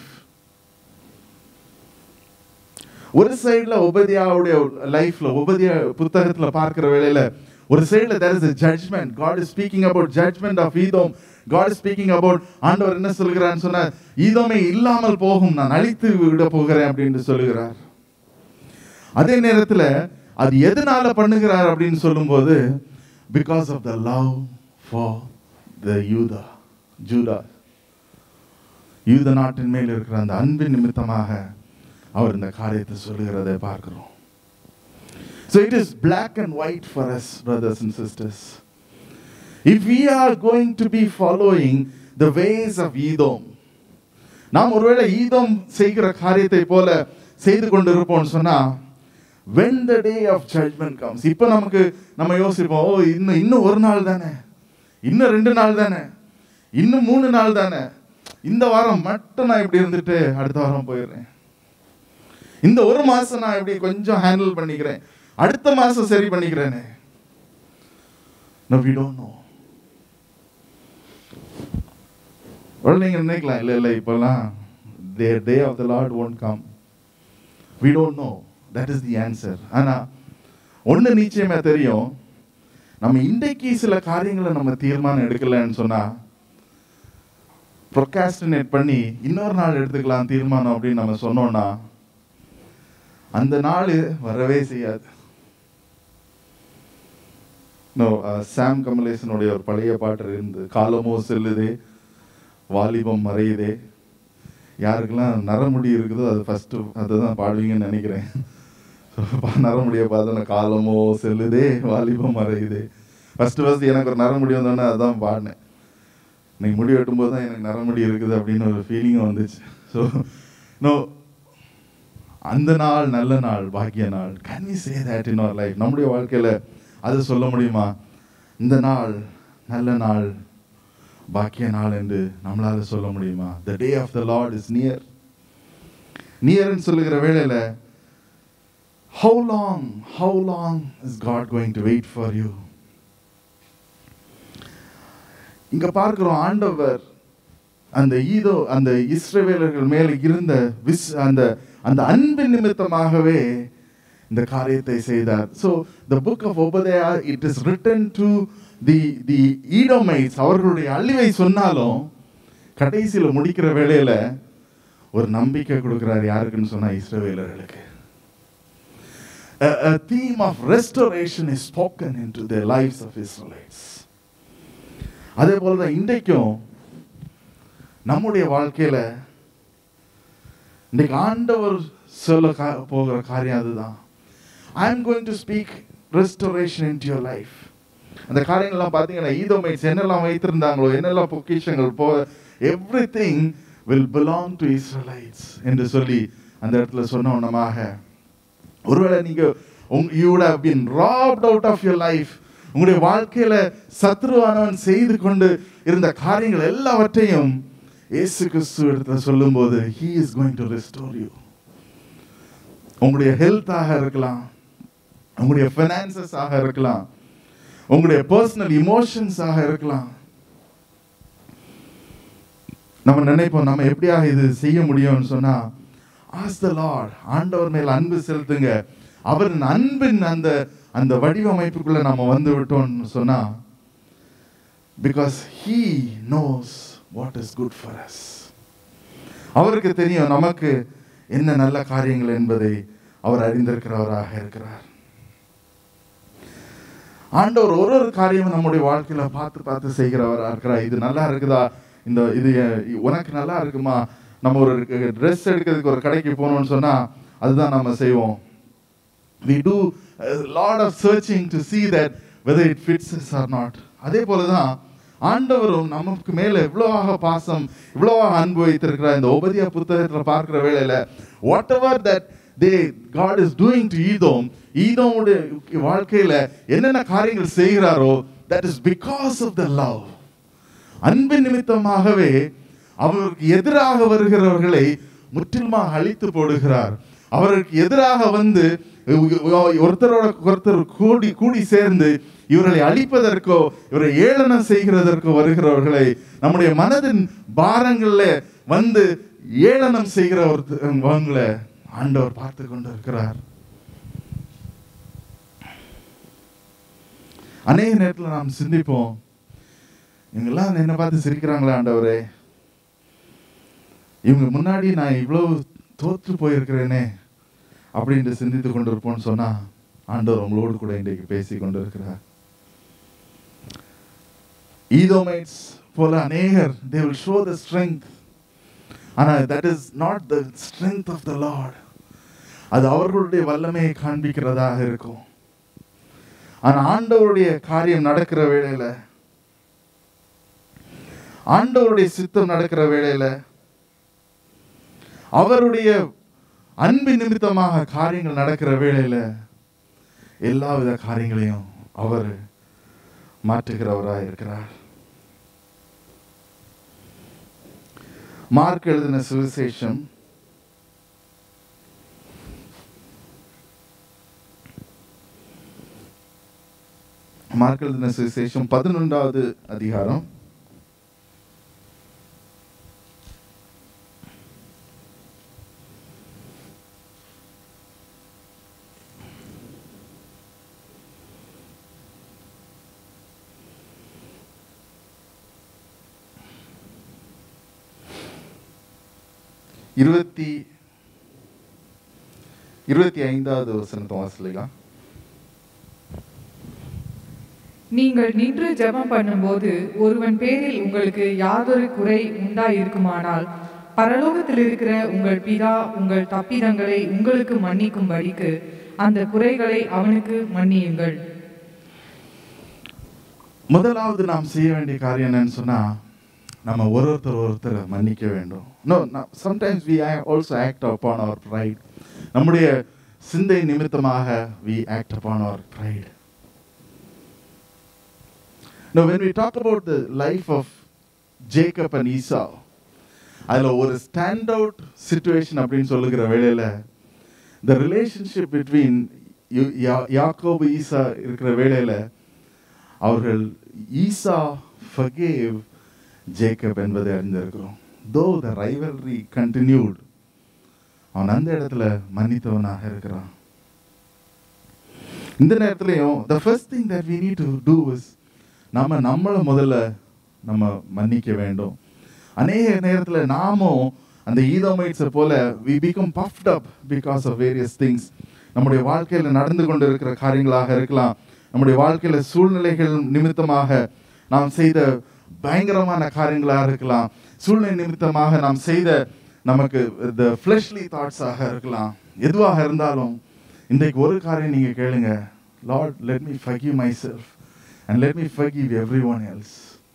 ஒரு சைடுல உபதியாவுடைய லைஃப்ல உபதியா புத்தகத்துல பார்க்கிற வேளையில ஒரு சைடுல there is a judgment god is speaking about judgment of ஈதோம் god is speaking about ஆண்டவர் என்ன சொல்கிறான்னு சொன்னா ஈதோமே இல்லாமல் போகும் நான் அழித்து விட போகிறேன் அப்படின்னு சொல்லுகிறார் அதே நேரத்துல அது எதனால பண்ணுகிறார் அப்படின்னு சொல்லும்போது because of the love for the யூதா ஜூதா யூத நாட்டின் மேல் இருக்கிற அந்த அன்பின் நிமித்தமாக அவர் இந்த காரியத்தை சொல்லுகிறதை பார்க்கிறோம் So it is black and white for us, brothers and sisters. If we are going to be following the ways of Edom, நாம் ஒருவேளை ஈதோம் செய்கிற காரியத்தை போல செய்து கொண்டிருப்போம்னு சொன்னா when the day of judgment comes இப்போ நமக்கு நம்ம யோசிப்போம் ஓ இன்னும் இன்னும் ஒரு நாள் தானே இன்னும் ரெண்டு நாள் தானே இன்னும் மூணு நாள் தானே இந்த வாரம் மட்டும் நான் இப்படி இருந்துட்டு அடுத்த வாரம் போயிடுறேன் இந்த ஒரு மாசம் நான் இப்படி கொஞ்சம் ஹேண்டில் பண்ணிக்கிறேன் அடுத்த மாசம் சரி பண்ணிக்கிறேனே No, we don't know. ஒரு நீங்க நினைக்கலாம் இல்ல இல்ல இப்பெல்லாம் the day of the Lord won't come. We don't know. That is the answer. ஆனா ஒண்ணு நிச்சயமா தெரியும் நம்ம இன்றைக்கு சில காரியங்களை நம்ம தீர்மானம் எடுக்கலன்னு சொன்னா ப்ரொகாஸ்டினேட் பண்ணி இன்னொரு நாள் எடுத்துக்கலாம் தீர்மானம் அப்படின்னு நம்ம சொன்னோம்னா அந்த நாள் வரவே செய்யாது நோ சாம் கமலேசனுடைய ஒரு பழைய பாட்டு இருந்து காலமோ செல்லுதே வாலிபம் மறையுதே யாருக்கெல்லாம் நரமுடி இருக்குதோ அது ஃபர்ஸ்ட் அதுதான் பாடுவீங்கன்னு நினைக்கிறேன் So, பா- நரமுடியை பார்த்தோன்னா காலமோ செல்லுதே வாலிபம் மறையுதே ஃபர்ஸ்ட் ஃபர்ஸ்ட் எனக்கு ஒரு நரமுடி வந்தோடனே அதான் பாடினேன் இன்னைக்கு முடி வெட்டும்போது தான் எனக்கு நரமுடி இருக்குது அப்படின்னு ஒரு ஃபீலிங்கும் வந்துச்சு ஸோ நோ அந்த நாள் நல்ல நாள் பாக்கிய நாள் can we say that in our life நம்முடைய வாழ்க்கையில அது சொல்ல முடியுமா இந்த நாள் நல்ல நாள் பாக்கிய நாள் என்று நம்மளால சொல்ல முடியுமா the day of the Lord is near நியர்னு சொல்லுகிற வேளையில how long how long is God going to wait for you இங்க பார்க்கிறோம் ஆண்டவர் அந்த ஈதோ அந்த இஸ்ரவேலர்கள் மேல இருந்த விஸ் அந்த அந்த அன்பின் நிமித்தமாகவே இந்த காரியத்தை செய்தார் so the book of Obadiah it is written to the the Edomites அவர்களுடைய அழிவை சொன்னாலும் கடைசியில முடிக்கிற வேளையில ஒரு நம்பிக்கை கொடுக்கிறார் யாருக்குன்னு சொன்னா இஸ்ரவேலர்களுக்கு A, a theme of restoration is spoken into the lives of Israelites. அதே போல தான் இன்றைக்கும் நம்முடைய வாழ்க்கையில இன்றைக்கு ஆண்டவர் சொல்ல கா- போகிற காரியம் அதுதான் I am going to speak restoration in your life அந்த காரியங்கள்லாம் பார்த்தீங்கன்னா ஈதோமைட்ஸ் என்னெல்லாம் வைத்திருந்தாங்களோ என்னெல்லாம் பொக்கிஷங்கள் போ everything will belong to Israelites என்று சொல்லி அந்த இடத்துல சொன்னோன்னமாக ஒருவேளை நீங்க you would have been robbed out of your life உங்களுடைய வாழ்க்கையில சத்ருவானவன் செய்து கொண்டு இருந்த காரியங்கள் எல்லாவற்றையும் இயேசு கிறிஸ்து இடத்துல சொல்லும்போது he is going to restore you உங்களுடைய ஹெல்த்தாக இருக்கலாம் உங்களுடைய finances ஆக இருக்கலாம் உங்களுடைய பர்சனல் இமோஷன்ஸ் ஆக இருக்கலாம் நம்ம நினைப்போம் நம்ம எப்படியாக இது செய்ய முடியும்னு சொன்னா ஆஸ் த லார்ட் ஆண்டவர் மேல் அன்பு செலுத்துங்க அவரின் அன்பின் அந்த அந்த வடிவமைப்புக்குள்ள நம்ம வந்து விட்டோம்னு சொன்னா because he knows what is good for us அவருக்கு தெரியும் நமக்கு என்ன நல்ல காரியங்கள் என்பதை அவர் அறிந்திருக்கிறவராக இருக்கிறார் ஆண்டவர் ஒரு ஒரு காரியமும் நம்முடைய வாழ்க்கையில பார்த்து பார்த்து செய்கிறவரா இருக்கிறார் இது நல்லா இருக்குதா இந்த இது எ- உனக்கு நல்லா இருக்குமா நம்ம ஒரு ட்ரெஸ் எடுக்கிறதுக்கு ஒரு கடைக்கு போகணும்னு சொன்னா அதுதான் நம்ம செய்வோம் we do a lot of searching to see that whether it fits us or not அதே போலதான் ஆண்டவரும் நமக்கு மேல எவ்வளவாக பாசம் இவ்வளவாக அன்பு வைத்திருக்கிறார் இந்த உபதியா புத்தகத்துல பார்க்கிற வேளையில whatever that the God is doing to Edom ஈதோமுடைய வாழ்க்கையில என்னென்ன காரியங்கள் செய்கிறாரோ that is because of the love அன்பின் நிமித்தமாகவே அவருக்கு எதிராக வருகிறவர்களை முற்றிலுமாக அழித்து போடுகிறார் அவருக்கு எதிராக வந்து ஒருத்தரோட ஒருத்தர் கூடி கூடி சேர்ந்து இவர்களை அழிப்பதற்கோ இவரை ஏளனம் செய்கிறதற்கோ வருகிறவர்களை நம்முடைய மனதின் பாரங்கள்ல வந்து ஏளனம் செய்கிற ஒருத்தவங்களை ஆண்டவர் பார்த்து கொண்டு இருக்கிறார் அநேக நேரத்தில் நாம் சிந்திப்போம் இவங்கெல்லாம் என்ன பார்த்து சிரிக்கிறாங்களா ஆண்டவரே இவங்க முன்னாடி நான் இவ்வளவு தோற்று போயிருக்கிறேனே அப்படின்ட்டு சிந்தித்து கொண்டிருப்போம்னு சொன்னா ஆண்டவர் உங்களோடு கூட இன்றைக்கு பேசி கொண்டிருக்கிறார் ஈதோமைட்ஸ் போல அநேகர் they will show the strength ஆனா that is not the strength of the Lord அது அவர்களுடைய வல்லமையை காண்பிக்கிறதாக இருக்கும் ஆனா ஆண்டவருடைய காரியம் நடக்கிற வேளையில ஆண்டவருடைய சித்தம் நடக்கிற வேளையில அவருடைய அன்பு நிமித்தமாக காரியங்கள் நடக்கிற வேளையில எல்லா வித காரியங்களையும் அவர் மாற்றுகிறவராக இருக்கிறார் மார்க் எழுதின சுவிசேஷம் மார்க் எழுதின சுவிசேஷம் பதினொன்றாவது அதிகாரம் இருபத்தி இருபத்தி ஐந்தாவது வசனத்தை வாசிக்கலாம் நீங்கள் நின்று ஜெபம் பண்ணும்போது ஒருவன் பேரில் உங்களுக்கு யாதொரு குறை உண்டாயிருக்குமானால் பரலோகத்தில் இருக்கிற உங்கள் பிதா உங்கள் தப்பிதங்களை உங்களுக்கு மன்னிக்கும்படிக்கு அந்த குறைகளை அவனுக்கு மன்னியுங்கள் முதலாவது நாம் செய்ய வேண்டிய காரியம் என்னன்னு சொன்னா நம்ம ஒரு ஒருத்தர் ஒருத்தரை மன்னிக்க வேண்டும் no sometimes we also act upon our pride நம்முடைய சிந்தை நிமித்தமாக we act upon our pride No, when we talk about the life of Jacob and Esau, அதில் ஒரு ஸ்டாண்ட் அவுட் சுச்சுவேஷன் அப்படின்னு சொல்லுகிற வேளையில் த ரிலேஷன்ஷிப் பிட்வீன் யாக்கோபு ஈசா இருக்கிற வேளையில் அவர்கள் ஈசா ஃபகேவ் ஜேக்கப் என்பதை அறிந்திருக்கிறோம் தோ த ரைவல்ரி கண்டினியூட் அவன் அந்த இடத்துல மன்னித்தவனாக இருக்கிறான் இந்த நேரத்திலையும் the first thing that we need to do is நம்ம நம்மளை முதல்ல நம்ம மன்னிக்க வேண்டும் அநேக நேரத்தில் நாமும் அந்த ஈதோமைட்ஸை போல we become puffed up because of various things நம்முடைய வாழ்க்கையில் நடந்து கொண்டு இருக்கிற காரியங்களாக இருக்கலாம் நம்முடைய வாழ்க்கையில் சூழ்நிலைகள் நிமித்தமாக நாம் செய்த பயங்கரமான காரியங்களாக இருக்கலாம் சூழ்நிலை நிமித்தமாக நாம் செய்த நமக்கு த ஃப்ளஷ்லி தாட்ஸாக இருக்கலாம் எதுவாக இருந்தாலும் இன்றைக்கு ஒரு காரியம் நீங்கள் கேளுங்க Lord let me forgive myself and let me forgive everyone else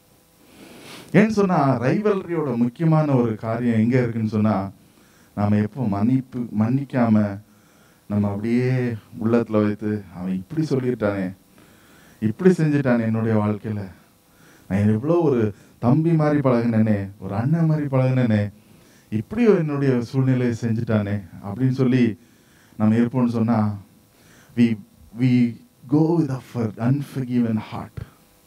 ஏன்னு சொன்னால் ரைவல்ரியோட முக்கியமான ஒரு காரியம் எங்கே இருக்குன்னு சொன்னால் நாம் எப்போ மன்னிப்பு மன்னிக்காம நம்ம அப்படியே உள்ளத்தில் வைத்து அவன் இப்படி சொல்லிட்டானே இப்படி செஞ்சுட்டானே என்னுடைய வாழ்க்கையில் நான் எவ்வளோ ஒரு தம்பி மாதிரி பழகினேனே ஒரு அண்ணன் மாதிரி பழகினேனே இப்படி என்னுடைய சூழ்நிலையை செஞ்சுட்டானே அப்படின்னு சொல்லி நம்ம இருப்போம்னு சொன்னால் we we go with a for unforgiven heart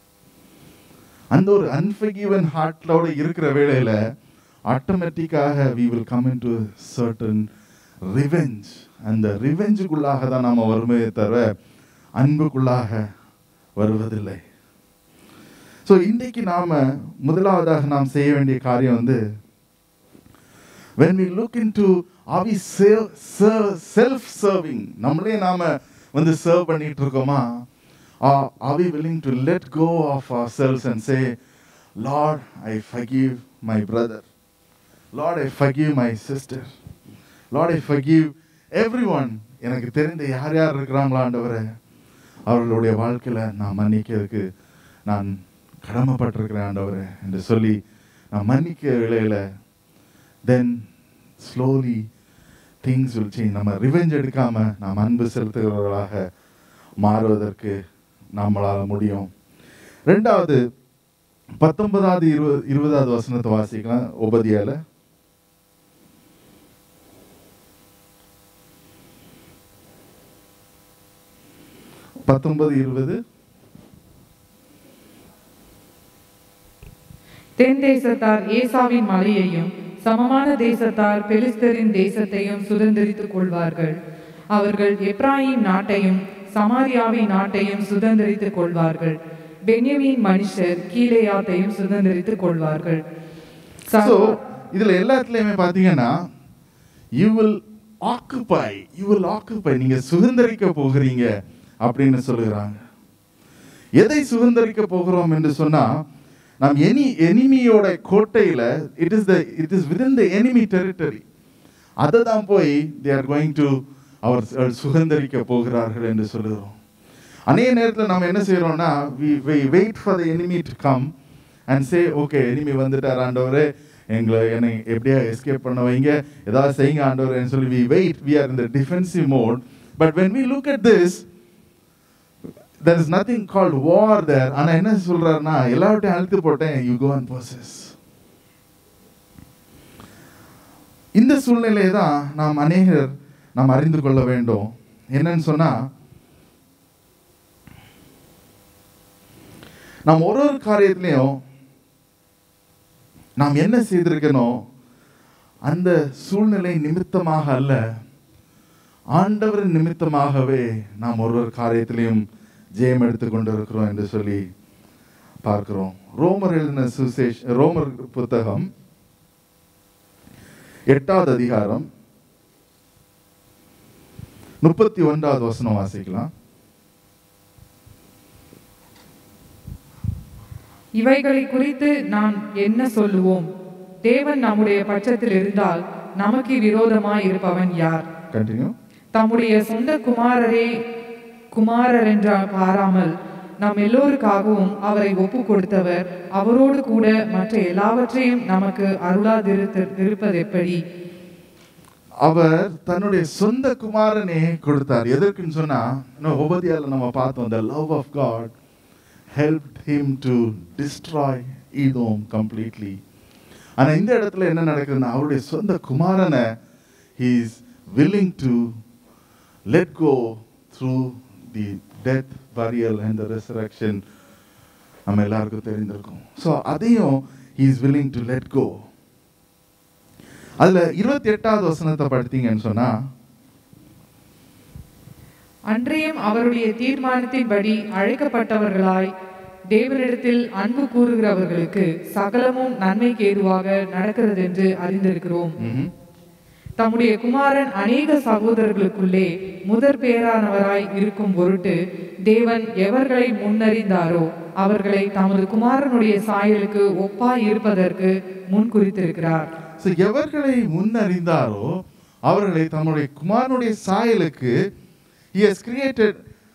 அந்த ஒரு அன்ஃபர்கிவன் ஹார்ட்டோட இருக்கிற வேளையில ஆட்டோமேட்டிக்காக we will come into certain revenge அந்த ரிவெஞ்சுக்குள்ளாக தான் நாம் வருமே தவிர அன்புக்குள்ளாக வருவதில்லை ஸோ இன்றைக்கு நாம முதலாவதாக நாம் செய்ய வேண்டிய காரியம் வந்து when we look into are we self serving நம்மளே நாம வந்து சர்வ் பண்ணிட்டு இருக்கோமா are, are we willing to let go of ourselves and say lord i forgive my brother lord i forgive my sister lord i forgive everyone எனக்கு தெரிந்த யார் யார் இருக்கிறாங்களோ ஆண்டவரே அவர்களுடைய வாழ்க்கையில நான் மன்னிக்கிறதுக்கு நான் கடமைப்பட்டிருக்கிறேன் ஆண்டவரே என்று சொல்லி நான் மன்னிக்க வேளையில then slowly things will change நம்ம ரிவெஞ்ச் எடுக்காம நாம் அன்பு செலுத்துகிறவர்களாக மாறுவதற்கு நம்மளால் முடியும் ரெண்டாவது பத்தொன்பதாவது இருபது இருபதாவது வசனத்தை வாசிக்கலாம் உபதியால பத்தொன்பது இருபது தென் தேசத்தார் ஏசாவின் மலையையும் சமமான தேசத்தார் பெலிஸ்தரின் தேசத்தையும் சுதந்திரித்துக் கொள்வார்கள் அவர்கள் எப்ராயிம் நாட்டையும் சமாரியாவின் நாட்டையும் சுதந்திரித்துக் கொள்வார்கள் பென்யமீன் மனுஷர் கீலேயாத்தையும் சுதந்திரித்துக் கொள்வார்கள் ஸோ சர்வ- இதுல எல்லாத்துலயுமே பாத்தீங்கன்னா you will occupy you will occupy நீங்க சுதந்திரிக்க போகிறீங்க அப்படின்னு சொல்லுகிறாங்க எதை சுதந்திரிக்க போகிறோம் என்று சொன்னா நாம் எனி எனிமியோட கோட்டையில it is the it is within the enemy territory அதை தான் போய் தே ஆர் கோயிங் டு அவர் சுதந்திரிக்க போகிறார்கள் என்று சொல்லுகிறோம் அநேக நேரத்தில் நம்ம என்ன செய்யறோம்னா we wait for the enemy to come and say okay enemy வந்துட்டார் ஆண்டவரே எங்களை என்னை எப்படியா எஸ்கேப் பண்ண வைங்க ஏதாவது செய்யுங்க ஆண்டவரேன்னு சொல்லி வி வெயிட் வி ஆர் இந்த defensive mode but when we look at this there is nothing called war there ஆனா என்ன சொல்றாருன்னா எல்லாவற்றையும் அழுத்து போட்டேன் யூ கோ அண்ட் possess இந்த சூழ்நிலையை தான் நாம் அநேகர் நாம் அறிந்து கொள்ள வேண்டும் என்னன்னு சொன்னா நாம் ஒரு ஒரு காரியத்திலையும் நாம் என்ன செய்திருக்கணும் அந்த சூழ்நிலை நிமித்தமாக அல்ல ஆண்டவர் நிமித்தமாகவே நாம் ஒரு ஒரு காரியத்திலையும் ஜெயம் எடுத்து கொண்டு இருக்கிறோம் என்று சொல்லி பார்க்கிறோம் ரோமர் எழுதின சுசேஷ் ரோமர் புத்தகம் எட்டாவது அதிகாரம் முப்பத்தி ஒன்றாவது வசனம் வாசிக்கலாம் இவைகளை குறித்து நாம் என்ன சொல்லுவோம் தேவன் நம்முடைய பட்சத்தில் இருந்தால் நமக்கு விரோதமாய் இருப்பவன் யார் கண்டினியூ தம்முடைய சொந்த குமாரரே குமாரர் என்ற பாராமல் நாம் எல்லோருக்காகவும் அவரை ஒப்பு கொடுத்தவர் அவரோடு கூட மற்ற எல்லாவற்றையும் நமக்கு அருளாதிருத்த இருப்பது எப்படி அவர் தன்னுடைய சொந்த குமாரனே கொடுத்தார் எதற்குன்னு சொன்னா இன்னும் உபதியால நம்ம பார்த்தோம் the love of God helped him to destroy Edom completely ஆனா இந்த இடத்துல என்ன நடக்குதுன்னா அவருடைய சொந்த குமாரனை he is willing to let go through the death burial and the resurrection நம்ம எல்லாருக்கும் தெரிந்திருக்கும் ஸோ அதையும் he is willing to let go அதுல இருபத்தி எட்டாவது வசனத்தை படித்தீங்கன்னு சொன்னா அன்றியும் அவருடைய தீர்மானத்தின்படி அழைக்கப்பட்டவர்களாய் தேவனிடத்தில் அன்பு கூறுகிறவர்களுக்கு சகலமும் நன்மைக்கு ஏதுவாக நடக்கிறது என்று அறிந்திருக்கிறோம் ம்ஹும். தம்முடைய குமாரன் அநேக சகோதரர்களுக்குள்ளே முதற் பேரானவராய் இருக்கும் பொருட்டு தேவன் எவர்களை முன்னறிந்தாரோ அவர்களை தமது குமாரனுடைய சாயலுக்கு ஒப்பாய் இருப்பதற்கு முன் குறித்திருக்கிறார் So, எவர்களை முன்னறிந்தாரோ அவர்களை தம்முடைய குமாரனுடைய சாயலுக்கு he has created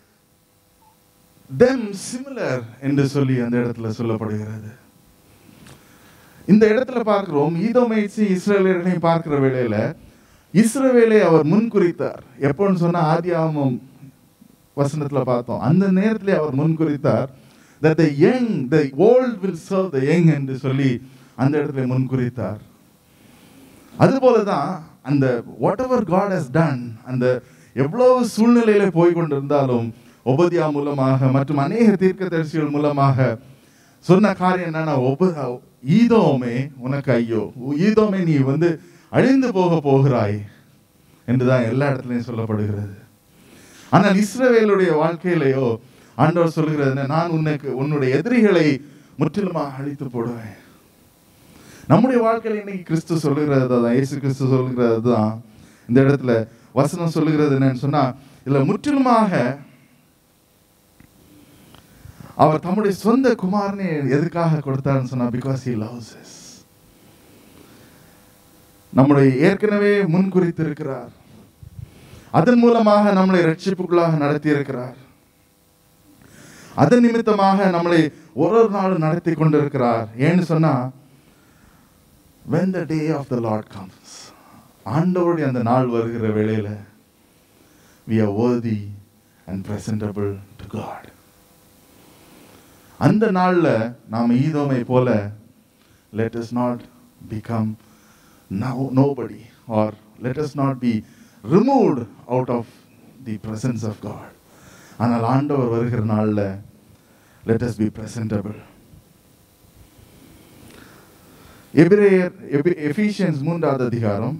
them similar என்று சொல்லி அந்த இடத்துல சொல்லப்படுகிறது இந்த இடத்துல பார்க்கிறோம் ஈதோமைச்சி இஸ்ரவேலர்களையும் பார்க்கிற வேளையில இஸ்ரவேலை அவர் முன் குறித்தார் எப்போன்னு சொன்னா ஆதியாகமம் வசனத்துல பார்த்தோம் அந்த நேரத்திலே அவர் முன் குறித்தார் that the young the old will serve the young என்று சொல்லி அந்த இடத்துல முன் குறித்தார் அதுபோல தான் அந்த whatever God has done அந்த எவ்வளவு சூழ்நிலையில போய் கொண்டிருந்தாலும் உபதியா மூலமாக மற்றும் அநேக தீர்க்கதரிசிகள் மூலமாக சொன்ன காரியம் என்னன்னா உப ஈதோமே உனக்கு ஐயோ ஈதோமே நீ வந்து அழிந்து போக போகிறாய் என்றுதான் எல்லா இடத்துலையும் சொல்லப்படுகிறது ஆனால் இஸ்ரவேலுடைய வாழ்க்கையிலேயோ ஆண்டவர் சொல்லுகிறது என்ன, நான் உனக்கு உன்னுடைய எதிரிகளை முற்றிலுமாக அழித்து போடுவேன் நம்முடைய வாழ்க்கையில இன்னைக்கு கிறிஸ்து சொல்லுகிறது தான் இயேசு கிறிஸ்து சொல்லுகிறது தான் இந்த இடத்துல வசனம் சொல்லுகிறது என்னன்னு சொன்னா இல்ல முற்றிலுமாக அவர் தம்முடைய சொந்த குமாரனை எதுக்காக கொடுத்தாருன்னு சொன்னா பிகாஸ் he loves us நம்முடைய ஏற்கனவே முன் குறித்திருக்கிறார் அதன் மூலமாக நம்மளை ரட்சிப்புக்குள்ளாக நடத்தி இருக்கிறார் அதன் நிமித்தமாக நம்மளை ஒரு ஒரு நாளும் நடத்தி கொண்டிருக்கிறார் ஏன்னு சொன்னா when the day of the Lord comes ஆண்டவருடைய அந்த நாள் வருகிற வேளையில we are worthy and presentable to God அந்த நாள்ல நாம ஈதோமை போல let us not become no, nobody or let us not be removed out of the presence of God ஆனால் ஆண்டவர் வருகிற நாள்ல let us be presentable எபிரேயர் எபி- எபிஷியன்ஸ் மூன்றாவது அதிகாரம்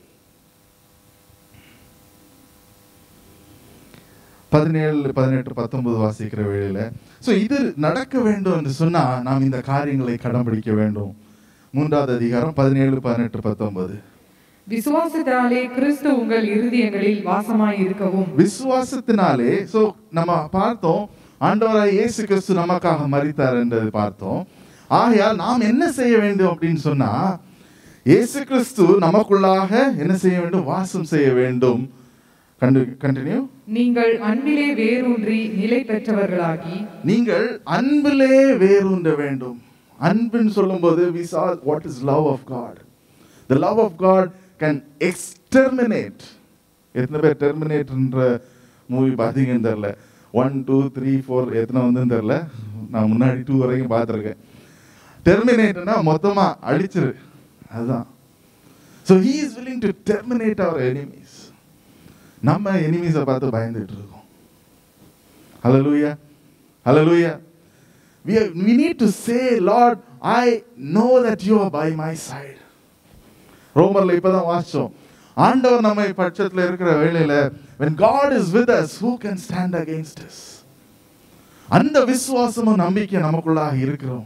பதினேழு பதினெட்டு பத்தொன்பது வாசிக்கிற வேளையில ஸோ இது நடக்க வேண்டும் என்று சொன்னா நாம் இந்த காரியங்களை கடைபிடிக்க வேண்டும் மூன்றாவது அதிகாரம் பதினேழு பதினெட்டு பத்தொன்பது விசுவாசத்தினாலே கிறிஸ்து உங்கள் இருதயங்களில் வாசமாய் இருக்கவும் விசுவாசத்தினாலே சோ நம்ம பார்த்தோம் ஆண்டவராய் இயேசு கிறிஸ்து நமக்காக மரித்தார் என்றது பார்த்தோம் ஆகையால் நாம் என்ன செய்ய வேண்டும் அப்படின்னு சொன்னா இயேசு கிறிஸ்து நமக்குள்ளாக என்ன செய்ய வேண்டும் வாசம் செய்ய வேண்டும் கண்டு கண்டினியூ நீங்கள் அன்பிலே வேரூன்றி நிலை பெற்றவர்களாகி நீங்கள் அன்பிலே வேரூன்ற வேண்டும் அன்புன்னு சொல்லும்போது we saw what is love of God the love of God can exterminate எத்தனை பேர் டெர்மினேட்ன்ற மூவி பார்த்தீங்கன்னு தெரில ஒன் டூ த்ரீ ஃபோர் எத்தனை வந்துன்னு தெரில நான் முன்னாடி டூ வரைக்கும் பார்த்துருக்கேன் டெர்மினேட்னா மொத்தமாக அழிச்சிரு அதுதான் so he is willing to terminate our enemies நம்ம எனிமீஸை பார்த்து பயந்துட்டு இருக்கோம் Hallelujah. Hallelujah. We, are, we need to say, Lord, I know that you are by my side. ரோமர்ல இப்பதான் வாசிச்சோம் ஆண்டவர் நம்மை பட்சத்துல இருக்கிற வேளையில when God is with us who can stand against us அந்த விசுவாசமும் நம்பிக்கை நமக்குள்ளாக இருக்கிறோம்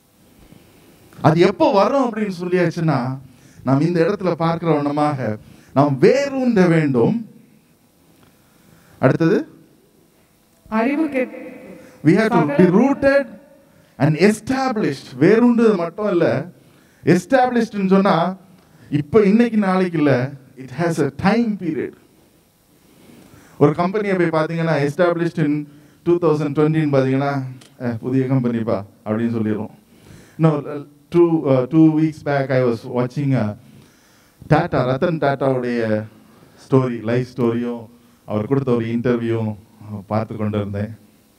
அது எப்போ வரும் அப்படின்னு சொல்லியாச்சுன்னா நாம் இந்த இடத்துல பார்க்கிற வண்ணமாக நாம் வேரூன்ற வேண்டும் அடுத்தது அறிவு கெட் we have to be rooted and established வேறுன்றது மட்டும் இல்ல எஸ்டாப்ளிஷ்ட்னு சொன்னா இப்போ இன்னைக்கு நாளைக்கு இல்ல it has a time period ஒரு கம்பெனியை போய் பார்த்தீங்கன்னா எஸ்டாப்ளிஷ்ட் இன் டூ தௌசண்ட் டுவெண்ட்டின்னு பார்த்தீங்கன்னா அஹ், புதிய கம்பெனிப்பா அப்படின்னு சொல்லிடுவோம் இன்னும் two two weeks back I was வாட்சிங் டாட்டா ரத்தன் டாட்டாவுடைய ஸ்டோரி லைஃப் ஸ்டோரியும் அவர் கொடுத்த ஒரு இன்டர்வியூவும் பார்த்து கொண்டு இருந்தேன்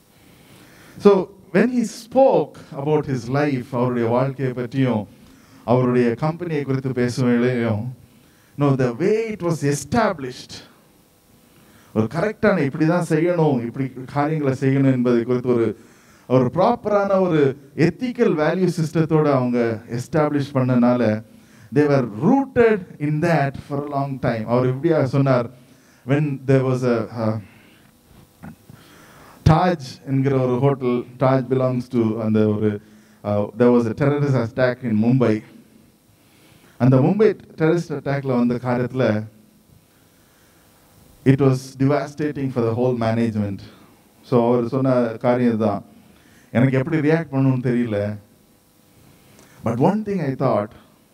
so when he spoke about his life அவருடைய வாழ்க்கையை பற்றியும் அவருடைய கம்பெனியை குறித்து பேசும் வேளையிலும் no the way it was established ஒரு கரெக்டான இப்படி தான் செய்யணும் இப்படி காரியங்களை செய்யணும் என்பதை குறித்து ஒரு ஒரு ப்ராப்பரான ஒரு எத்திக்கல் வேல்யூ சிஸ்டத்தோட அவங்க எஸ்டாப்ளிஷ் பண்ணனால they were rooted in that for a long time அவர் இப்படியா சொன்னார் when there was a Taj என்கிற ஒரு ஹோட்டல் தாஜ் பிலாங்ஸ் டு அந்த ஒரு there was a terrorist attack in Mumbai அந்த மும்பை டெரரிஸ்ட் அட்டாக்ல வந்த காரியத்தில் it was devastating for the whole management so அவர் சொன்ன காரியம் தான் எனக்கு எப்படி ரியாக்ட் பண்ணணும்னு தெரியல but one thing I thought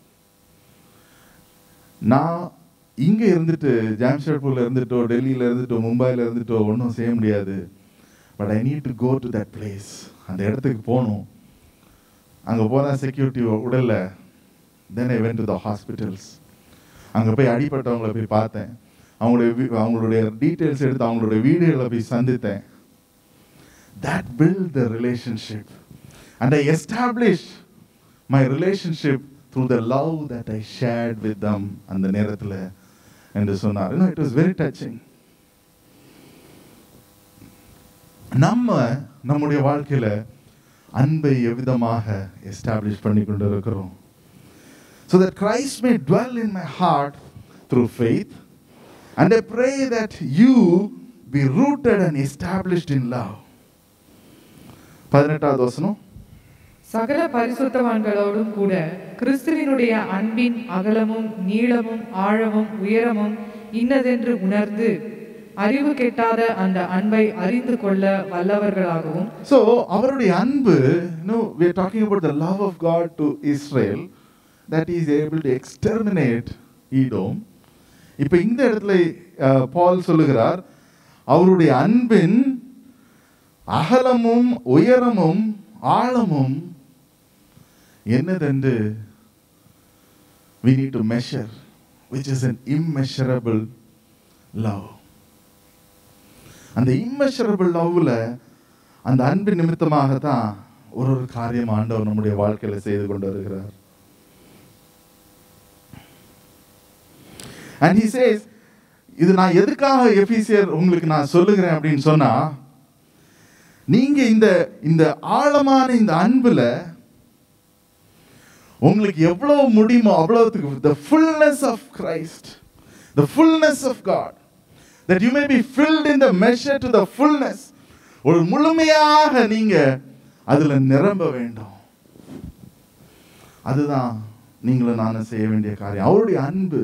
நான் இங்கே இருந்துட்டு ஜாம்ஷெட்பூர்ல இருந்துட்டோ டெல்லியில இருந்துட்டோ மும்பையில் இருந்துட்டோ ஒன்றும் செய்ய முடியாது but I need to go to that place அந்த இடத்துக்கு போகணும் அங்கே போனால் செக்யூரிட்டி உடல்ல then I went to the hospitals அங்கே போய் அடிப்பட்டவங்கள போய் பார்த்தேன் அவங்களுடைய வீ- அவங்களுடைய டீட்டெயில்ஸ் எடுத்து அவங்களுடைய வீடுகளை போய் சந்தித்தேன் that build the relationship and I established my relationship through the love that I shared with them அந்த நேரத்தில் என்று சொன்னார் you know it was very touching நம்ம நம்முடைய வாழ்க்கையில அன்பை எவ்விதமாக எஸ்டாப்ளிஷ் பண்ணி கொண்டு இருக்கிறோம் so that Christ may dwell in my heart through faith and I pray that you be rooted and established in love பதினெட்டாவது வசனம் சகல பரிசுத்தவான்களோடும் கூட கிறிஸ்துவினுடைய அன்பின் அகலமும் நீளமும் ஆழமும் உயரமும் இன்னதென்று உணர்ந்து அறிவு கெட்டாத அந்த அன்பை அறிந்து கொள்ள வல்லவர்களாகவும் So, அவருடைய அன்பு no, we are talking about the love of God to Israel that he is able to exterminate Edom. இப்போ இந்த இடத்துல அஹ், பால் சொல்லுகிறார் அவருடைய அன்பின் அகலமும் உயரமும் ஆழமும் என்னதென்று we need to measure which is an immeasurable love அந்த immeasurable லவ்ல அந்த அன்பு நிமித்தமாக தான் ஒரு ஒரு காரியம் ஆண்டவர் நம்முடைய வாழ்க்கையில செய்து கொண்டு வருகிறார் and he says இது நான் எதுக்காக எபிசியர் உங்களுக்கு நான் சொல்லுகிறேன் அப்படின்னு சொன்னா நீங்க இந்த இந்த ஆழமான இந்த அன்புல உங்களுக்கு எவ்வளவு முடியுமோ அவ்வளவுக்கு the fullness of Christ the fullness of God that you may be filled in the measure to the fullness ஒரு முழுமையாக நீங்க அதுல நிரம்ப வேண்டும் அதுதான் நீங்களும் நானும் செய்ய வேண்டிய காரியம் அவருடைய அன்பு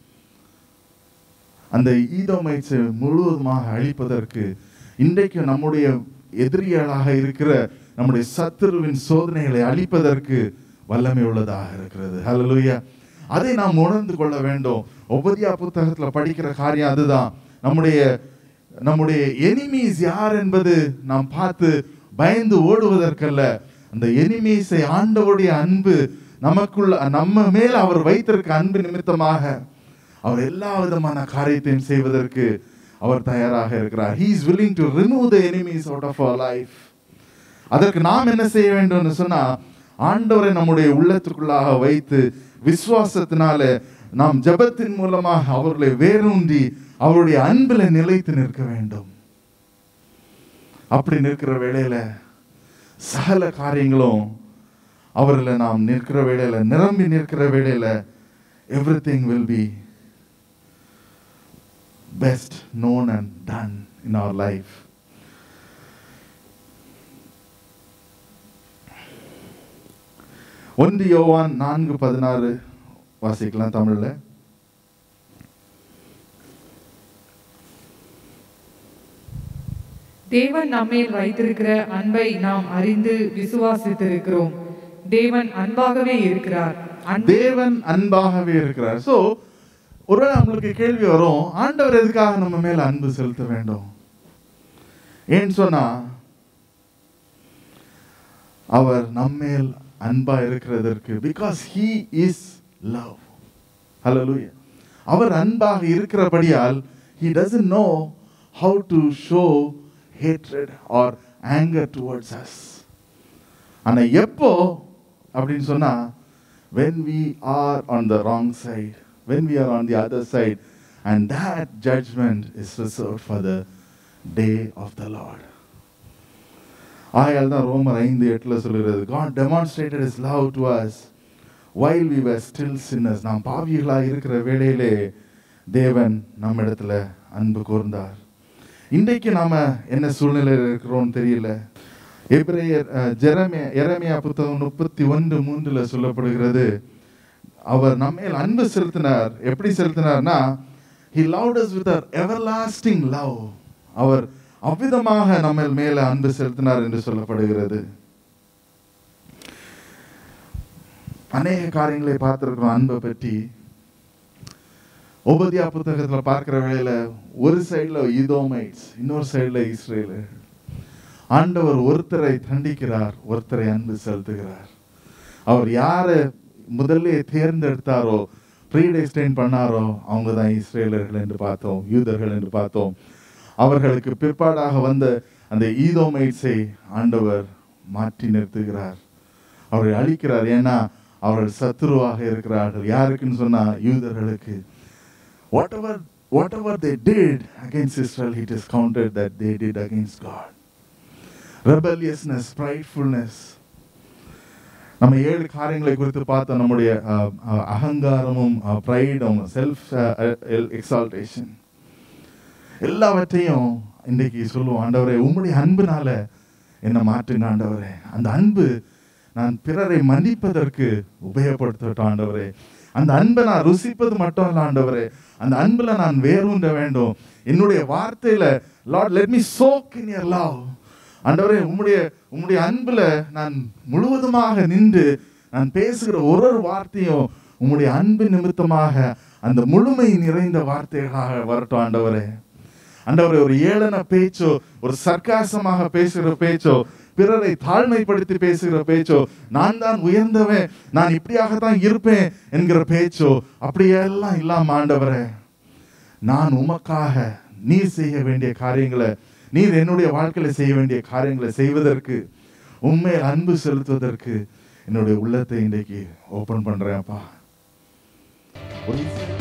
அந்த ஈதோமைச்சை முழுவதுமாக அழிப்பதற்கு இன்றைக்கு நம்முடைய எதிரிகளாக இருக்கிற நம்முடைய சத்துருவின் சோதனைகளை அழிப்பதற்கு வல்லமை உள்ளதாக இருக்கிறது ஹalleluya அதை நாம் உணர்ந்து கொள்ள வேண்டும் ஒவ்வொதியா புத்தகத்துல படிக்கிற காரியம் அதுதான் நம்முடைய நம்முடைய எனிமீஸ் யார் என்பது நாம் பார்த்து பயந்து ஓடுவதற்கல்ல அந்த எனிமீஸை ஆண்டவருடைய அன்பு நமக்குள்ள நம்ம மேல் அவர் வைத்திருக்க அன்பு நிமித்தமாக அவர் எல்லா விதமான காரியத்தையும் செய்வதற்கு அவர் தயாராக இருக்கிறார் he is willing to remove the enemies out of our life அதற்கு நாம் என்ன செய்ய வேண்டும்னு சொன்னா ஆண்டவரை நம்முடைய உள்ளத்துக்குள்ளாக வைத்து விசுவாசத்தினால நாம் ஜெபத்தின் மூலமாக அவர்களை வேரூன்றி அவருடைய அன்பில் நிலைத்து நிற்க வேண்டும் அப்படி நிற்கிற வேளையில சகல காரியங்களும் அவரில் நாம் நிற்கிற வேளையில நிரம்பி நிற்கிற வேளையில everything will be best known and done in our life ஒன்று யோவான் நான்கு பதினாறு வாசிக்கலாம் தமிழ்ல தேவன் நம்மேல் வைத்திருக்கிற அன்பை நாம் அறிந்து விசுவாசித்திருக்கிறோம் தேவன் அன்பாகவே இருக்கிறார் அன்பு தேவன் அன்பாகவே இருக்கிறார் சோ ஒருவேளை நம்மளுக்கு கேள்வி வரும் ஆண்டவர் எதுக்காக நம்ம மேல அன்பு செலுத்த வேண்டும் ஏன்னு சொன்னா அவர் நம்மேல் அன்பா இருக்கிறதற்கு because he is love hallelujah அவர் அன்பாக இருக்கிறபடியால் he doesn't know how to show hatred or anger towards us ஆனா எப்போ அப்படின்னு சொன்னா when we are on the wrong side when we are on the other side and that judgment is reserved for the day of the lord ஆகையால் தான் ரோமர் ஐந்து எட்டுல சொல்லுகிறது God demonstrated his love to us while we were still sinners நாம் பாவிகளாக இருக்கிற வேளையிலே தேவன் நம்மிடத்துல அன்பு கூர்ந்தார் இன்றைக்கு நாம என்ன சூழ்நிலையில் இருக்கிறோம் தெரியல எபிரேயர் அஹ், ஜெரமியா எரமியா புத்தகம் முப்பத்தி ஒன்று மூன்றுல சொல்லப்படுகிறது அவர் நம்மேல் அன்பு செலுத்தினார் எப்படி செலுத்தினார்னா he loved us with an everlasting love அவர் அவ்விதமாக நம்ம மேல அன்பு செலுத்தினார் என்று சொல்லப்படுகிறது அநேக காரியங்களை பார்த்திருக்கிறோம் அன்பை பற்றி உபதியா புத்தகத்துல பார்க்கிற வேளையில ஒரு சைடுல ஈதோமைட்ஸ் இன்னொரு சைடுல இஸ்ரேலு ஆண்டவர் ஒருத்தரை தண்டிக்கிறார் ஒருத்தரை அன்பு செலுத்துகிறார் அவர் யாரை முதல்ல தேர்ந்தெடுத்தாரோ ப்ரீடெஸ்டைன் பண்ணாரோ அவங்க தான் இஸ்ரேலர்கள் என்று பார்த்தோம் யூதர்கள் என்று பார்த்தோம் அவர்களுக்கு பிற்பாடாக வந்த அந்த ஈதோமைட்ஸை ஆண்டவர் மாற்றி நிறுத்துகிறார் அவரை அழிக்கிறார் ஏன்னா அவர்கள் சத்துருவாக இருக்கிறார்கள் யாருக்குன்னு சொன்னா யூதர்களுக்கு whatever whatever they did against Israel, it is counted that they did against God. Rebelliousness, pridefulness. நம்ம ஏழு காரியங்களை குறித்து பார்த்தோம் நம்முடைய அஹ், அஹ், அகங்காரமும் ப்ரைடும் செல்ஃப் எக்ஸால்டேஷன் எல்லாவற்றையும் இன்றைக்கு சொல்லுவோம் ஆண்டவரே உம்முடைய அன்புனால என்னை மாற்றுங்க ஆண்டவரே அந்த அன்பு நான் பிறரை மன்னிப்பதற்கு உபயோகப்படுத்தட்டும் ஆண்டவரே அந்த அன்பை நான் ருசிப்பது மட்டும் இல்ல ஆண்டவரே அந்த அன்புல நான் வேரூன்ற வேண்டும் என்னுடைய வார்த்தையில Lord let me soak in your love ஆண்டவரே உம்முடைய உம்முடைய அன்புல நான் முழுவதுமாக நின்று நான் பேசுகிற ஒரு ஒரு வார்த்தையும் உம்முடைய அன்பு நிமித்தமாக அந்த முழுமை நிறைந்த வார்த்தைகளாக வரட்டும் ஆண்டவரே ஆண்டவரே ஒரு ஏளன பேச்சோ ஒரு சர்க்காசமாக பேசுகிற பேச்சோ பிறரை தாழ்மைப்படுத்தி பேசுகிற பேச்சோ நான் தான் உயர்ந்தவன் நான் இப்படியாகத்தான் இருப்பேன் என்கிற பேச்சோ அப்படியெல்லாம் இல்லாம ஆண்டவரே நான் உமக்காக நீர் செய்ய வேண்டிய காரியங்களை நீர் என்னுடைய வாழ்க்கையில செய்ய வேண்டிய காரியங்களை செய்வதற்கு உண்மை அன்பு செலுத்துவதற்கு என்னுடைய உள்ளத்தை இன்றைக்கு ஓபன் பண்றேன்ப்பா ஒரு